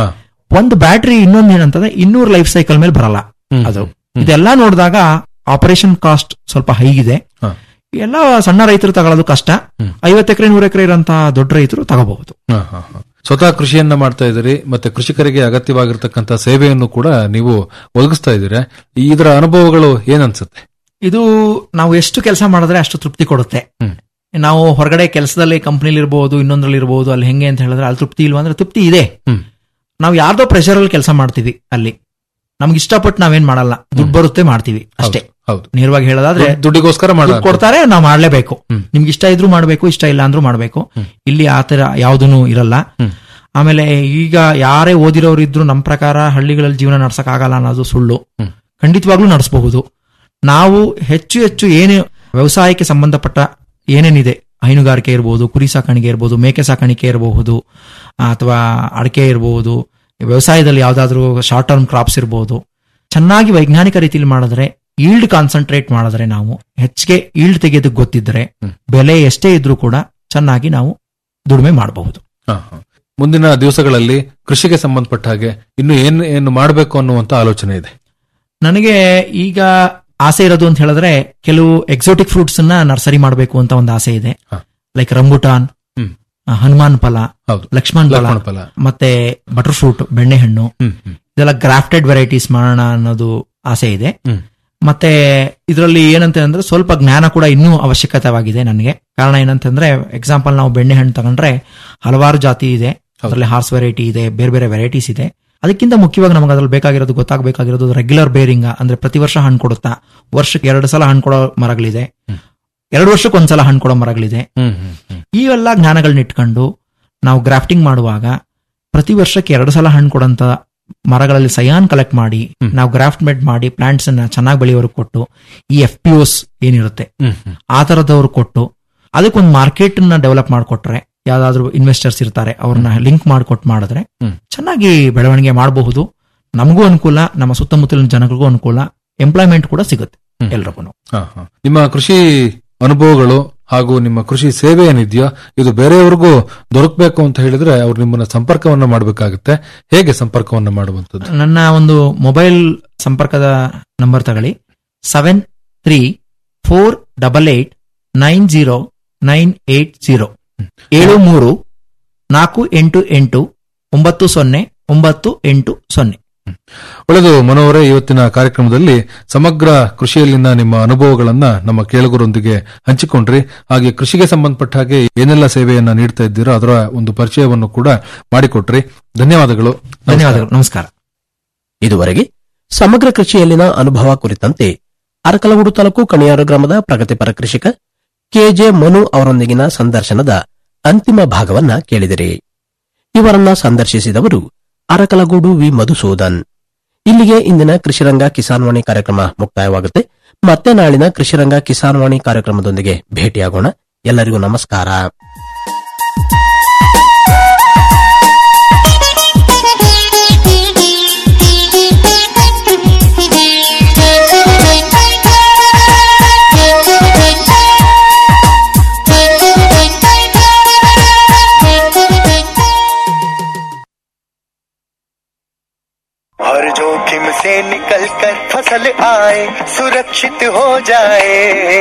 ಒಂದು ಬ್ಯಾಟ್ರಿ ಇನ್ನೊಂದು ಏನಂತಂದ್ರೆ ಇನ್ನೂರು ಲೈಫ್ ಸೈಕಲ್ ಮೇಲೆ ಬರಲ್ಲ ಹ್ಮ್. ಅದು ಹ್ಮ್. ಇದೆಲ್ಲ ನೋಡಿದಾಗ ಆಪರೇಷನ್ ಕಾಸ್ಟ್ ಸ್ವಲ್ಪ ಹೈ ಇದೆ ಹ. ಎಲ್ಲ ಸಣ್ಣ ರೈತರು ತಗೊಳ್ಳೋದು ಕಷ್ಟ ಹ್ಮ್. ಐವತ್ತು ಎಕರೆ ನೂರು ಎಕರೆ ಇರುವಂತಹ ದೊಡ್ಡ ರೈತರು ತಗೋಬಹುದು ಹ, ಹ, ಹ. ಸ್ವತಃ ಕೃಷಿಯನ್ನ ಮಾಡ್ತಾ ಇದ್ದೀರಿ ಮತ್ತೆ ಕೃಷಿಕರಿಗೆ ಅಗತ್ಯವಾಗಿರ್ತಕ್ಕಂಥ ಸೇವೆಯನ್ನು ಕೂಡ ನೀವು ಒದಗಿಸ್ತಾ ಇದ್ದೀರಾ ಇದರ ಅನುಭವಗಳು ಏನನ್ಸುತ್ತೆ ಇದು ನಾವು ಎಷ್ಟು ಕೆಲಸ ಮಾಡಿದ್ರೆ ಅಷ್ಟು ತೃಪ್ತಿ ಕೊಡುತ್ತೆ ಹ್ಮ್. ನಾವು ಹೊರಗಡೆ ಕೆಲಸದಲ್ಲಿ ಕಂಪ್ನಿಲಿ ಇರಬಹುದು ಇನ್ನೊಂದ್ರಲ್ಲಿ ಇರಬಹುದು ಅಲ್ಲಿ ಹೆಂಗೆ ಅಂತ ಹೇಳಿದ್ರೆ ಅಲ್ಲಿ ತೃಪ್ತಿ ಇಲ್ವಾ ಅಂದ್ರೆ ತೃಪ್ತಿ ಇದೆ ಹ್ಮ್. ನಾವು ಯಾರ್ದೋ ಪ್ರೆಷರ್ ಅಲ್ಲಿ ಕೆಲಸ ಮಾಡ್ತೀವಿ ಅಲ್ಲಿ ನಮ್ಗೆ ಇಷ್ಟಪಟ್ಟು ನಾವೇನ್ ಮಾಡಲ್ಲ ದುಡ್ಡು ಬರುತ್ತೆ ಮಾಡ್ತೀವಿ ಅಷ್ಟೇ ಹೌದು ನೇರವಾಗಿ ಹೇಳೋದಾದ್ರೆ ದುಡ್ಡು- ದುಡ್ಡಿಗೋಸ್ಕರ ಮಾಡ ದುಡ್ಡು ಕೊಡ್ತಾರೆ ನಾವು ಮಾಡ್ಲೇಬೇಕು ಹ್ಮ್. ನಿಮ್ಗೆ ಇಷ್ಟ ಇದ್ರೂ ಮಾಡ್ಬೇಕು ಇಷ್ಟ ಇಲ್ಲ ಅಂದ್ರೂ ಮಾಡ್ಬೇಕು ಹ್ಮ್. ಇಲ್ಲಿ ಆತರ ಯಾವ್ದೂ ಇರಲ್ಲ ಹ್ಮ್. ಆಮೇಲೆ ಈಗ ಯಾರೇ ಓದಿರೋರು ಇದ್ರು ನಮ್ಮ ಪ್ರಕಾರ ಹಳ್ಳಿಗಳಲ್ಲಿ ಜೀವನ ನಡ್ಸಕ್ ಆಗಲ್ಲ ಅನ್ನೋದು ಸುಳ್ಳು ಹ್ಮ್. ಖಂಡಿತವಾಗ್ಲೂ ನಡೆಸಬಹುದು ನಾವು ಹೆಚ್ಚು ಹೆಚ್ಚು ಏನೇ ವ್ಯವಸಾಯಕ್ಕೆ ಸಂಬಂಧಪಟ್ಟ ಏನೇನಿದೆ ಹೈನುಗಾರಿಕೆ ಇರಬಹುದು ಕುರಿ ಸಾಕಾಣಿಕೆ ಇರಬಹುದು ಮೇಕೆ ಸಾಕಾಣಿಕೆ ಇರಬಹುದು ಅಥವಾ ಅಡಿಕೆ ಇರಬಹುದು ವ್ಯವಸಾಯದಲ್ಲಿ ಯಾವ್ದಾದ್ರು ಶಾರ್ಟ್ ಟರ್ಮ್ ಕ್ರಾಪ್ಸ್ ಇರಬಹುದು ಚೆನ್ನಾಗಿ ವೈಜ್ಞಾನಿಕ ರೀತಿಯಲ್ಲಿ ಮಾಡಿದ್ರೆ ಈಲ್ಡ್ ಕಾನ್ಸಂಟ್ರೇಟ್ ಮಾಡಿದ್ರೆ ನಾವು ಹೆಚ್ಚಿಗೆ ಈಲ್ಡ್ ತೆಗೆಯೋದಕ್ಕೆ ಗೊತ್ತಿದ್ರೆ ಹ್ಮ್. ಬೆಲೆ ಎಷ್ಟೇ ಇದ್ರೂ ಕೂಡ ಚೆನ್ನಾಗಿ ನಾವು ದುಡಿಮೆ ಮಾಡಬಹುದು ಹ, ಹ. ಮುಂದಿನ ದಿವಸಗಳಲ್ಲಿ ಕೃಷಿಗೆ ಸಂಬಂಧಪಟ್ಟ ಹಾಗೆ ಇನ್ನು ಏನ್ ಏನು ಮಾಡಬೇಕು ಅನ್ನುವಂತ ಆಲೋಚನೆ ಇದೆ ನನಗೆ ಈಗ ಆಸೆ ಇರೋದು ಅಂತ ಹೇಳಿದ್ರೆ ಕೆಲವು ಎಕ್ಸೋಟಿಕ್ ಫ್ರೂಟ್ಸ್ ಅನ್ನ ನರ್ಸರಿ ಮಾಡಬೇಕು ಅಂತ ಒಂದು ಆಸೆ ಇದೆ ಹ. Like rambutan hmm. ಆ, ಹನುಮಾನ್ ಫಲ ಹೌದು ಲಕ್ಷ್ಮಣ್ ಫಲ ಲಕ್ಷ್ಮಣ ಫಲ ಮತ್ತೆ ಬಟರ್ ಫ್ರೂಟ್ ಬೆಣ್ಣೆಹಣ್ಣು ಹ್ಮ್ ಹ್ಮ್ ಇದೆಲ್ಲ ಗ್ರಾಫ್ಟೆಡ್ ವೆರೈಟೀಸ್ ಮಾಡೋಣ ಅನ್ನೋದು ಆಸೆ ಇದೆ ಹ್ಮ್. ಮತ್ತೆ ಇದರಲ್ಲಿ ಏನಂತ ಅಂದ್ರೆ ಸ್ವಲ್ಪ ಜ್ಞಾನ ಕೂಡ ಇನ್ನೂ ಅವಶ್ಯಕತೆವಾಗಿದೆ ನನಗೆ ಕಾರಣ ಏನಂತಂದ್ರೆ ಎಕ್ಸಾಂಪಲ್ ನಾವು ಬೆಣ್ಣೆಹಣ್ಣು ತಗೊಂಡ್ರೆ ಹಲವಾರು ಜಾತಿ ಇದೆ ಅದರಲ್ಲಿ ಹಾರ್ಸ್ ವೆರೈಟಿ ಇದೆ ಬೇರೆ ಬೇರೆ ವೆರೈಟೀಸ್ ಇದೆ ಅದಕ್ಕಿಂತ ಮುಖ್ಯವಾಗಿ ನಮಗೆ ಅದ್ರಲ್ಲಿ ಬೇಕಾಗಿರೋದು ಗೊತ್ತಾಗಬೇಕಾಗಿರೋದು ರೆಗ್ಯುಲರ್ ಬೇರಿಂಗ್ ಅಂದ್ರೆ ಪ್ರತಿ ವರ್ಷ ಹಣ್ಣು ಕೊಡುತ್ತಾ ವರ್ಷಕ್ಕೆ ಎರಡು ಸಲ ಹಣ್ಣು ಕೊಡೋ ಮರಗಳಿದೆ ಹ್ಮ್. ಎರಡು ವರ್ಷಕ್ಕೆ ಒಂದ್ಸಲ ಹಣ್ಣು ಕೊಡೋ ಮರಗಳಿದೆ ಹ್ಮ್ ಹ್ಮ್ ಹ್ಮ್ ಇವೆಲ್ಲ ಜ್ಞಾನಗಳನ್ನ ಇಟ್ಕೊಂಡು ನಾವು ಗ್ರಾಫ್ಟಿಂಗ್ ಮಾಡುವಾಗ ಪ್ರತಿ ವರ್ಷಕ್ಕೆ ಎರಡು ಸಲ ಹಣ್ಣು ಕೊಡಂತ ಮರಗಳಲ್ಲಿ ಸಯಾನ್ ಕಲೆಕ್ಟ್ ಮಾಡಿ ಹ್ಮ್. ನಾವು ಗ್ರಾಫ್ಟ್ ಮೆಡ್ ಮಾಡಿ ಪ್ಲಾಂಟ್ಸ್ ಅನ್ನ ಚೆನ್ನಾಗಿ ಬೆಳೆಯೋರು ಕೊಟ್ಟು ಈ ಎಫ್ ಪಿ ಓಸ್ ಏನಿರುತ್ತೆ ಹ್ಮ್ ಹ್ಮ್ ಆ ತರದವ್ರು ಕೊಟ್ಟು ಅದಕ್ಕೊಂದು ಮಾರ್ಕೆಟ್ ನ ಡೆವಲಪ್ ಮಾಡಿಕೊಟ್ರೆ ಯಾವ್ದಾದ್ರು ಇನ್ವೆಸ್ಟರ್ಸ್ ಇರ್ತಾರೆ ಅವ್ರನ್ನ ಲಿಂಕ್ ಮಾಡಿಕೊಟ್ಟು ಮಾಡಿದ್ರೆ ಹ್ಮ್. ಚೆನ್ನಾಗಿ ಬೆಳವಣಿಗೆ ಮಾಡಬಹುದು ನಮಗೂ ಅನುಕೂಲ ನಮ್ಮ ಸುತ್ತಮುತ್ತಲಿನ ಜನಗಳಿಗೂ ಅನುಕೂಲ ಎಂಪ್ಲಾಯ್ಮೆಂಟ್ ಕೂಡ ಸಿಗುತ್ತೆ ಹ್ಮ್. ಎಲ್ರಿಗೂ ಹ, ಹ. ನಿಮ್ಮ ಕೃಷಿ ಅನುಭವಗಳು ಹಾಗೂ ನಿಮ್ಮ ಕೃಷಿ ಸೇವೆ ಏನಿದೆಯೋ ಇದು ಬೇರೆಯವರಿಗೂ ದೊರಕಬೇಕು ಅಂತ ಹೇಳಿದ್ರೆ ಅವ್ರು ನಿಮ್ಮನ್ನ ಸಂಪರ್ಕವನ್ನ ಮಾಡಬೇಕಾಗುತ್ತೆ ಹೇಗೆ ಸಂಪರ್ಕವನ್ನ ಮಾಡುವಂತದ್ದು ನನ್ನ ಒಂದು ಮೊಬೈಲ್ ಸಂಪರ್ಕದ ನಂಬರ್ ತಗೊಳ್ಳಿ seven three four double eight nine zero nine eight zero ಏಳು ಮೂರು ನಾಲ್ಕು ಎಂಟು ಎಂಟು ಒಂಬತ್ತು ಸೊನ್ನೆ ಒಂಬತ್ತು ಎಂಟು ಸೊನ್ನೆ ಒಳ್ಳೆದು ಮನೋಹರೇ ಇವತ್ತಿನ ಕಾರ್ಯಕ್ರಮದಲ್ಲಿ ಸಮಗ್ರ ಕೃಷಿಯಲ್ಲಿನ ನಿಮ್ಮ ಅನುಭವಗಳನ್ನ ನಮ್ಮ ಕೇಳುಗರೊಂದಿಗೆ ಹಂಚಿಕೊಂಡ್ರಿ ಹಾಗೆ ಕೃಷಿಗೆ ಸಂಬಂಧಪಟ್ಟ ಹಾಗೆ ಏನೆಲ್ಲ ಸೇವೆಯನ್ನ ನೀಡ್ತಾ ಇದ್ದೀರೋ ಅದರ ಒಂದು ಪರಿಚಯವನ್ನು ಕೂಡ ಮಾಡಿಕೊಟ್ರಿ ಧನ್ಯವಾದಗಳು ಧನ್ಯವಾದಗಳು ನಮಸ್ಕಾರ ಇದುವರೆಗೆ ಸಮಗ್ರ ಕೃಷಿಯಲ್ಲಿನ ಅನುಭವ ಕುರಿತಂತೆ ಅರಕಲಗೂಡು ತಾಲೂಕು ಕಣಿಯಾರು ಗ್ರಾಮದ ಪ್ರಗತಿಪರ ಕೃಷಿಕ ಕೆಜೆ ಮನು ಅವರೊಂದಿಗಿನ ಸಂದರ್ಶನದ ಅಂತಿಮ ಭಾಗವನ್ನ ಕೇಳಿದಿರಿ ಇವರನ್ನ ಸಂದರ್ಶಿಸಿದವರು ಅರಕಲಗೂಡು ವಿ ಮಧುಸೂದನ್ ಇಲ್ಲಿಗೆ ಇಂದಿನ ಕೃಷಿರಂಗ ಕಿಸಾನ್ವಾಣಿ ಕಾರ್ಯಕ್ರಮ ಮುಕ್ತಾಯವಾಗುತ್ತೆ ಮತ್ತೆ ನಾಳಿನ ಕೃಷಿರಂಗ ಕಿಸಾನ್ವಾಣಿ ಕಾರ್ಯಕ್ರಮದೊಂದಿಗೆ ಭೇಟಿಯಾಗೋಣ ಎಲ್ಲರಿಗೂ ನಮಸ್ಕಾರ हर जोखिम से निकल कर फसल आए सुरक्षित हो जाए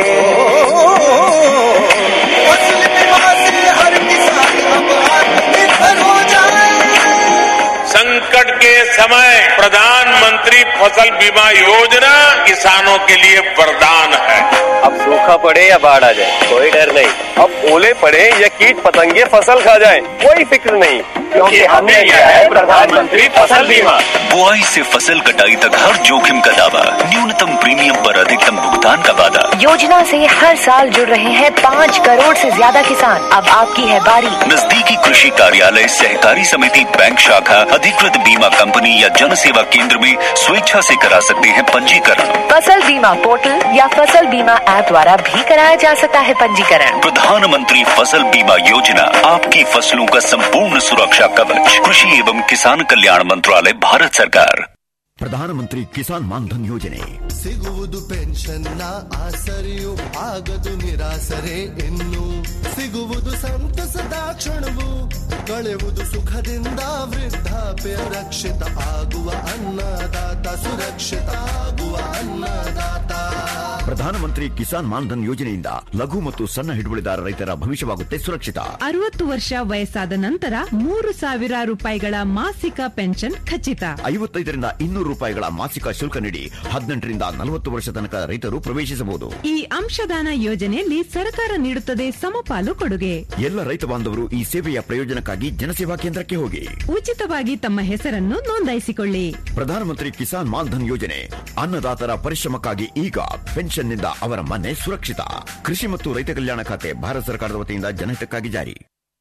फसल बीमा से हर किसान अब आत्मनिर्भर हो जाए संकट के समय प्रधानमंत्री फसल बीमा योजना किसानों के लिए वरदान है अब सूखा पड़े या बाढ़ आ जाए कोई डर नहीं अब ओले पड़े या कीट पतंगे फसल खा जाए कोई फिक्र नहीं क्योंकि हमने लिया है प्रधानमंत्री फसल बीमा बुआई से फसल कटाई तक हर जोखिम का दावा न्यूनतम प्रीमियम पर अधिकतम भुगतान का वादा योजना से हर साल जुड़ रहे हैं पाँच करोड़ से ज्यादा किसान अब आपकी है बारी नजदीकी कृषि कार्यालय सहकारी समिति बैंक शाखा अधिकृत बीमा कंपनी या जन सेवा केंद्र में स्वेच्छा से करा सकते हैं पंजीकरण फसल बीमा पोर्टल या फसल बीमा ऐप द्वारा भी कराया जा सकता है पंजीकरण प्रधानमंत्री फसल बीमा योजना आपकी फसलों का संपूर्ण सुरक्षा कवच कृषि एवं किसान कल्याण मंत्रालय भारत सरकार ಪ್ರಧಾನಮಂತ್ರಿ ಕಿಸಾನ್ ಮಾನ್ಧನ್ ಯೋಜನೆ ಸಿಗುವುದು ಪೆನ್ಷನ್ನ ಆಸರೆಯು ಆಗದು ನಿರಾಸರೆ ಇನ್ನು ಸಿಗುವುದು ಸಂತಸದ ಕ್ಷಣವು ಕಳೆವುದು ಸುಖದಿಂದ ವೃದ್ಧಾಪ್ಯ ರಕ್ಷಿತ ಆಗುವ ಅನ್ನದಾತ ಸುರಕ್ಷಿತ ಆಗುವ ಅನ್ನದಾತ ಪ್ರಧಾನಮಂತ್ರಿ ಕಿಸಾನ್ ಮಾನ್ಧನ್ ಯೋಜನೆಯಿಂದ ಲಘು ಮತ್ತು ಸಣ್ಣ ಹಿಡುವಳಿದಾರ ರೈತರ ಭವಿಷ್ಯವಾಗುತ್ತೆ ಸುರಕ್ಷಿತ ಅರವತ್ತು ವರ್ಷ ವಯಸ್ಸಾದ ನಂತರ ಮೂರು ಸಾವಿರ ರೂಪಾಯಿಗಳ ಮಾಸಿಕ ಪೆನ್ಷನ್ ಖಚಿತ ಐವತ್ತೈದರಿಂದ ಇನ್ನೂರು ರೂಪಾಯಿಗಳ ಮಾಸಿಕ ಶುಲ್ಕ ನೀಡಿ ಹದಿನೆಂಟರಿಂದ ನಲವತ್ತು ವರ್ಷ ತನಕ ರೈತರು ಪ್ರವೇಶಿಸಬಹುದು ಈ ಅಂಶದಾನ ಯೋಜನೆಯಲ್ಲಿ ಸರ್ಕಾರ ನೀಡುತ್ತದೆ ಸಮಪಾಲು ಕೊಡುಗೆ ಎಲ್ಲ ರೈತ ಬಾಂಧವರು ಈ ಸೇವೆಯ ಪ್ರಯೋಜನಕ್ಕಾಗಿ ಜನಸೇವಾ ಕೇಂದ್ರಕ್ಕೆ ಹೋಗಿ ಉಚಿತವಾಗಿ ತಮ್ಮ ಹೆಸರನ್ನು ನೋಂದಾಯಿಸಿಕೊಳ್ಳಿ ಪ್ರಧಾನಮಂತ್ರಿ ಕಿಸಾನ್ ಮಾನ್ಧನ್ ಯೋಜನೆ ಅನ್ನದಾತರ ಪರಿಶ್ರಮಕ್ಕಾಗಿ ಈಗ ಪೆನ್ಷನ್ನಿಂದ ಅವರ ಮನೆ ಸುರಕ್ಷಿತ ಕೃಷಿ ಮತ್ತು ರೈತ ಕಲ್ಯಾಣ ಖಾತೆ ಭಾರತ ಸರ್ಕಾರದ ವತಿಯಿಂದ ಜನಹಿತಕ್ಕಾಗಿ ಜಾರಿ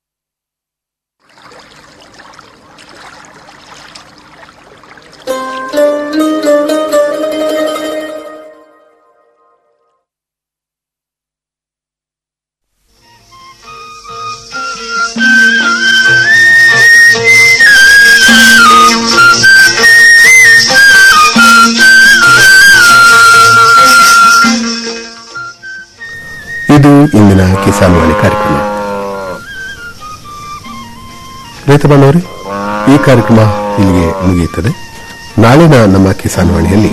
ಇದು ಇಂದಿನ ಕಿಸಾನ್ ವಾಣಿ ಕಾರ್ಯಕ್ರಮ ರೈತ ಬಾಂಧವರೇ ಈ ಕಾರ್ಯಕ್ರಮ ಇಲ್ಲಿಗೆ ಮುಗಿಯುತ್ತದೆ ನಾಳಿನ ನಮ್ಮ ಕಿಸಾನ್ ವಾಣಿಯಲ್ಲಿ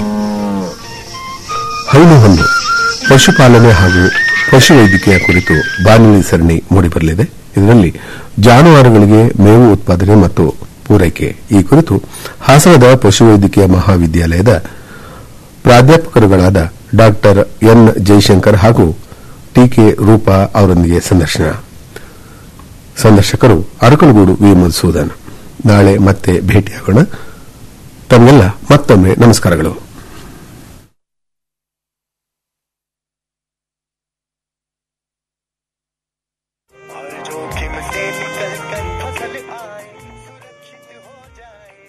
ಹೈನು ಹೊಂದು ಪಶುಪಾಲನೆ ಹಾಗೂ ಪಶುವೈದ್ಯಕೀಯ ಕುರಿತು ಬಾನುಲಿ ಸರಣಿ ಮೂಡಿಬರಲಿದೆ ಇದರಲ್ಲಿ ಜಾನುವಾರುಗಳಿಗೆ ಮೇವು ಉತ್ಪಾದನೆ ಮತ್ತು ಪೂರೈಕೆ ಈ ಕುರಿತು ಹಾಸನದ ಪಶುವೈದ್ಯಕೀಯ ಮಹಾವಿದ್ಯಾಲಯದ ಪ್ರಾಧ್ಯಾಪಕರುಗಳಾದ ಡಾಕ್ಟರ್ ಎನ್ ಜೈಶಂಕರ್ ಹಾಗೂ ಟಿಕೆ ರೂಪಾ ಅವರೊಂದಿಗೆ ಸಂದರ್ಶನ ಸಂದರ್ಶಕರು ಅರಕಲಗೂಡು ವಿ ಮಧುಸೂದನ್ ನಾಳೆ ಮತ್ತೆ ಭೇಟಿಯಾಗೋಣ ತಮಗೆಲ್ಲ ಮತ್ತೊಮ್ಮೆ ನಮಸ್ಕಾರಗಳು जोखिम से निकल कर फसल आए सुरक्षित हो जाए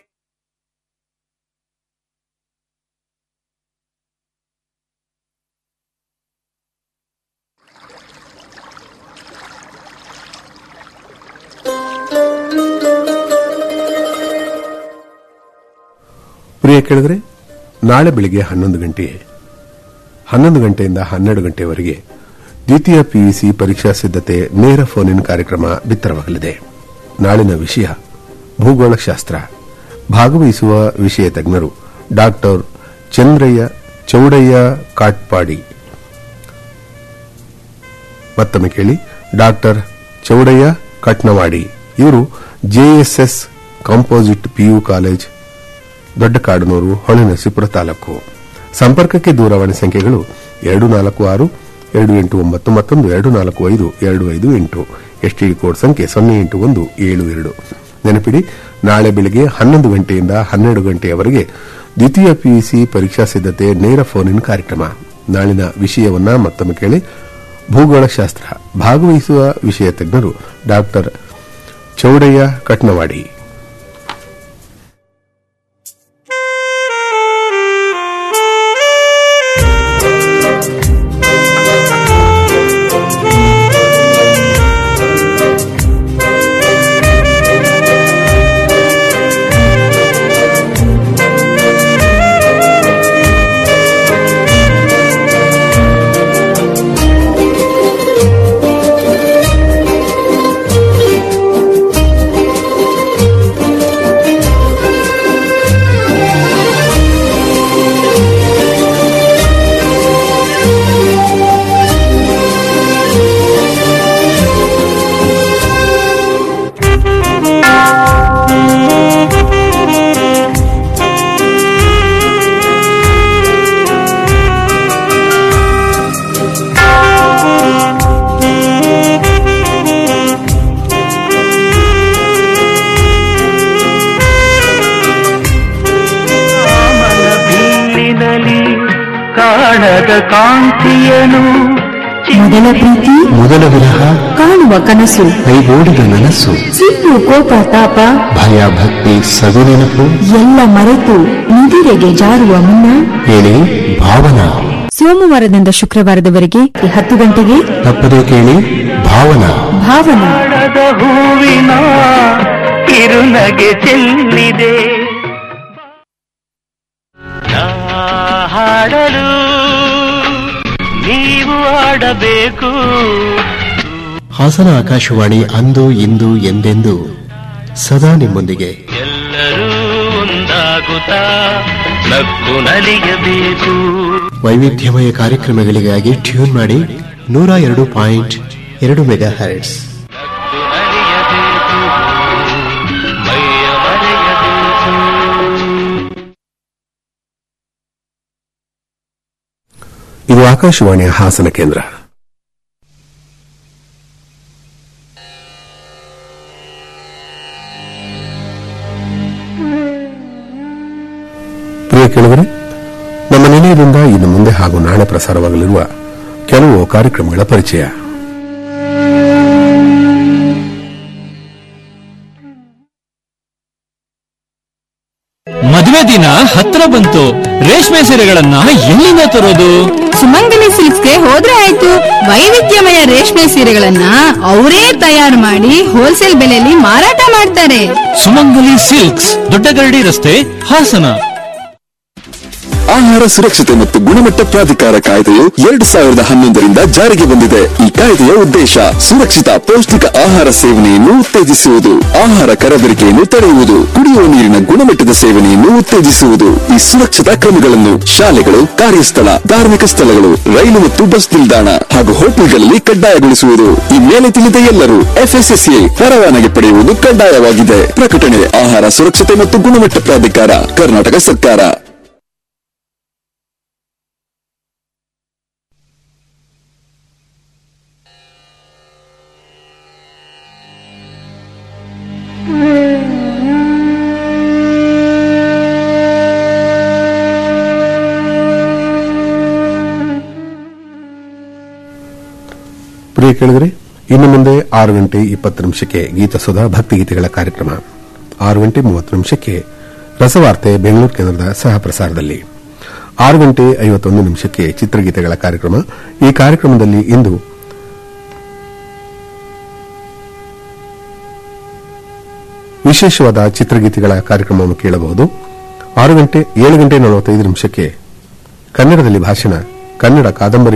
ಪ್ರಿಯ ಕೇಳಿದ್ರೆ ನಾಳೆ ಬೆಳಿಗ್ಗೆ ಹನ್ನೊಂದು ಗಂಟೆ ಹನ್ನೊಂದು ಗಂಟೆಯಿಂದ ಹನ್ನೆರಡು ಗಂಟೆಯವರೆಗೆ ದ್ವಿತೀಯ ಪಿಯುಸಿ ಪರೀಕ್ಷಾ ಸಿದ್ಧತೆ ನೇರ ಫೋನ್ ಇನ್ ಕಾರ್ಯಕ್ರಮ ಬಿತ್ತರವಾಗಲಿದೆ ನಾಳಿನ ವಿಷಯ ಭೂಗೋಳಶಾಸ್ತ್ರ ಭಾಗವಹಿಸುವ ವಿಷಯ ತಜ್ಞರು ಡಾಕ್ಟರ್ ಚಂದ್ರಯ್ಯ ಚೌಡಯ್ಯ ಕಾಟ್ಪಾಡಿ ಮತ್ತೊಮ್ಮೆ ಕೇಳಿ ಡಾಕ್ಟರ್ ಚೌಡಯ್ಯ ಕಟ್ನವಾಡಿ ಇವರು JSS composite PU college Doddakadanur Holenarasipura taluk ಸಂಪರ್ಕಕ್ಕೆ ದೂರವಾಣಿ ಸಂಖ್ಯೆಗಳು ಎರಡು ನಾಲ್ಕು ಆರು ಎರಡು ಎಂಟು ಒಂಬತ್ತು ಮತ್ತೊಂದು ಎರಡು ನಾಲ್ಕು ಐದು ಎರಡು ಐದು ಎಂಟು ಎಸ್ಟಿಡಿ ಕೋಡ್ ಸಂಖ್ಯೆ ಸೊನ್ನೆ ಎಂಟು ಒಂದು ಏಳು ಎರಡು ನೆನಪಿಡಿ ನಾಳೆ ಬೆಳಗ್ಗೆ ಹನ್ನೊಂದು ಗಂಟೆಯಿಂದ ಹನ್ನೆರಡು ಗಂಟೆಯವರೆಗೆ ದ್ವಿತೀಯ ಪಿಯುಸಿ ಪರೀಕ್ಷಾ ಸಿದ್ಧತೆ ನೇರ ಫೋನ್ ಇನ್ ಕಾರ್ಯಕ್ರಮ ನಾಳಿನ ವಿಷಯವನ್ನ ಮತ್ತೊಮ್ಮೆ ಕೇಳಿ ಭೂಗೋಳಶಾಸ್ತ್ರ ಭಾಗವಹಿಸುವ ವಿಷಯ ತಜ್ಞರು ಡಾಕ್ಟರ್ ಚೌಡಯ್ಯ ಕಟ್ನವಾಡಿ ಬೀಳಿನಲಿ ಕಾಣದ ಕಾಂತಿಯನು ಮೊದಲ ಪ್ರೀತಿ ಮೊದಲ ವಿರಹ ಕಾಣುವ ಕನಸು ಕೈಗೂಡಿದ ನನಸು ಸಿಟ್ಟು ಕೋಪ ತಾಪ ಭಯ ಭಕ್ತಿ ಸವಿ ನೆನಪು ಎಲ್ಲ ಮರೆತು ನಿದಿರೆಗೆ ಜಾರುವ ಮುನ್ನ ಹೇಳಿ ಭಾವನಾ ಸೋಮವಾರದಿಂದ ಶುಕ್ರವಾರದವರೆಗೆ ಹತ್ತು ಗಂಟೆಗೆ ತಪ್ಪದೇ ಕೇಳಿ ಭಾವನಾ ಭಾವನಾ ಕಾಣದ ಹೂವಿನ ಕಿರುನಗೆ ಚೆಲ್ಲಿದೆ ಆಡಲು ನೀವು ಆಡಬೇಕು ಹಾಸನ ಆಕಾಶವಾಣಿ ಅಂದು ಇಂದು ಎಂದೆಂದು ಸದಾ ನಿಮ್ಮೊಂದಿಗೆ ಎಲ್ಲರೂ ಒಂದಾಗುತ್ತಾ ನಕ್ಕು ನಲಿಯಬೇಕು ವೈವಿಧ್ಯಮಯ ಕಾರ್ಯಕ್ರಮಗಳಿಗಾಗಿ ಟ್ಯೂನ್ ಮಾಡಿ ನೂರ ಎರಡು ಪಾಯಿಂಟ್ ಎರಡು ಮೆಗಾ ಹರ್ಟ್ಸ್ ಮೈಯ ಮರೆಯಬೇಕು ಇದು ಆಕಾಶವಾಣಿಯ ಹಾಸನ ಕೇಂದ್ರ ಪ್ರಿಯ ಕೇಳಿದರೆ ನಮ್ಮ ನಿಲಯದಿಂದ ಇನ್ನು ಮುಂದೆ ಹಾಗೂ ನಾಳೆ ಪ್ರಸಾರವಾಗಲಿರುವ ಕೆಲವು ಕಾರ್ಯಕ್ರಮಗಳ ಪರಿಚಯ ಮದುವೆ ದಿನ ಹತ್ರ ಬಂತು ರೇಷ್ಮೆ ಸೀರೆಗಳನ್ನ ಎಲ್ಲಿಂದ ತರೋದು ಸುಮಂಗಲಿ ಸಿಲ್ಕ್ಸ್ಗೆ ಹೋದ್ರೆ ಆಯ್ತು ವೈವಿಧ್ಯಮಯ ರೇಷ್ಮೆ ಸೀರೆಗಳನ್ನ ಅವರೇ ತಯಾರು ಮಾಡಿ ಹೋಲ್ಸೇಲ್ ಬೆಲೆಯಲ್ಲಿ ಮಾರಾಟ ಮಾಡ್ತಾರೆ ಸುಮಂಗಲಿ ಸಿಲ್ಕ್ಸ್ ದೊಡ್ಡಗರಡಿ ರಸ್ತೆ ಹಾಸನ ಆಹಾರ ಸುರಕ್ಷತೆ ಮತ್ತು ಗುಣಮಟ್ಟ ಪ್ರಾಧಿಕಾರ ಕಾಯ್ದೆಯು ಎರಡು ಸಾವಿರದ ಹನ್ನೊಂದರಿಂದ ಜಾರಿಗೆ ಬಂದಿದೆ ಈ ಕಾಯ್ದೆಯ ಉದ್ದೇಶ ಸುರಕ್ಷಿತ ಪೌಷ್ಟಿಕ ಆಹಾರ ಸೇವನೆಯನ್ನು ಉತ್ತೇಜಿಸುವುದು ಆಹಾರ ಕರಬೇರಿಕೆಯನ್ನು ತಡೆಯುವುದು ಕುಡಿಯುವ ನೀರಿನ ಗುಣಮಟ್ಟದ ಸೇವನೆಯನ್ನು ಉತ್ತೇಜಿಸುವುದು ಈ ಸುರಕ್ಷತಾ ಕ್ರಮಗಳನ್ನು ಶಾಲೆಗಳು ಕಾರ್ಯಸ್ಥಳ ಧಾರ್ಮಿಕ ಸ್ಥಳಗಳು ರೈಲು ಮತ್ತು ಬಸ್ ನಿಲ್ದಾಣ ಹಾಗೂ ಹೋಟೆಲ್ಗಳಲ್ಲಿ ಕಡ್ಡಾಯಗೊಳಿಸುವುದು ಈ ಮೇಲೆ ತಿಳಿದ ಎಲ್ಲರೂ ಎಫ್ಎಸ್ಎಸ್ಎ ಪರವಾನಗಿ ಪಡೆಯುವುದು ಕಡ್ಡಾಯವಾಗಿದೆ ಪ್ರಕಟಣೆ ಆಹಾರ ಸುರಕ್ಷತೆ ಮತ್ತು ಗುಣಮಟ್ಟ ಪ್ರಾಧಿಕಾರ ಕರ್ನಾಟಕ ಸರ್ಕಾರ ಪ್ರಿಯ ಕೇಳಿದರೆ ಇನ್ನು ಮುಂದೆ ಆರು ಗಂಟೆ ಇಪ್ಪತ್ತು ನಿಮಿಷಕ್ಕೆ ಗೀತಸುಧಾ ಭಕ್ತಿಗೀತೆಗಳ ಕಾರ್ಯಕ್ರಮ ಆರು ಗಂಟೆ ಮೂವತ್ತು ನಿಮಿಷಕ್ಕೆ ರಸವಾರ್ತೆ ಬೆಂಗಳೂರು ಕೇಂದ್ರದ ಸಹ ಪ್ರಸಾರದಲ್ಲಿ ಆರು ಗಂಟೆ ಐವತ್ತೊಂದು ನಿಮಿಷಕ್ಕೆ ಚಿತ್ರಗೀತೆಗಳ ಕಾರ್ಯಕ್ರಮ ಈ ಕಾರ್ಯಕ್ರಮದಲ್ಲಿ ಇಂದು ವಿಶೇಷವಾದ ಚಿತ್ರಗೀತೆಗಳ ಕಾರ್ಯಕ್ರಮವನ್ನು ಕೇಳಬಹುದು ಆರು ಗಂಟೆ ಏಳು ಗಂಟೆ ನಲವತ್ತೈದು ನಿಮಿಷಕ್ಕೆ ಕನ್ನಡದಲ್ಲಿ ಭಾಷಣ ಕನ್ನಡ ಕಾದಂಬರಿ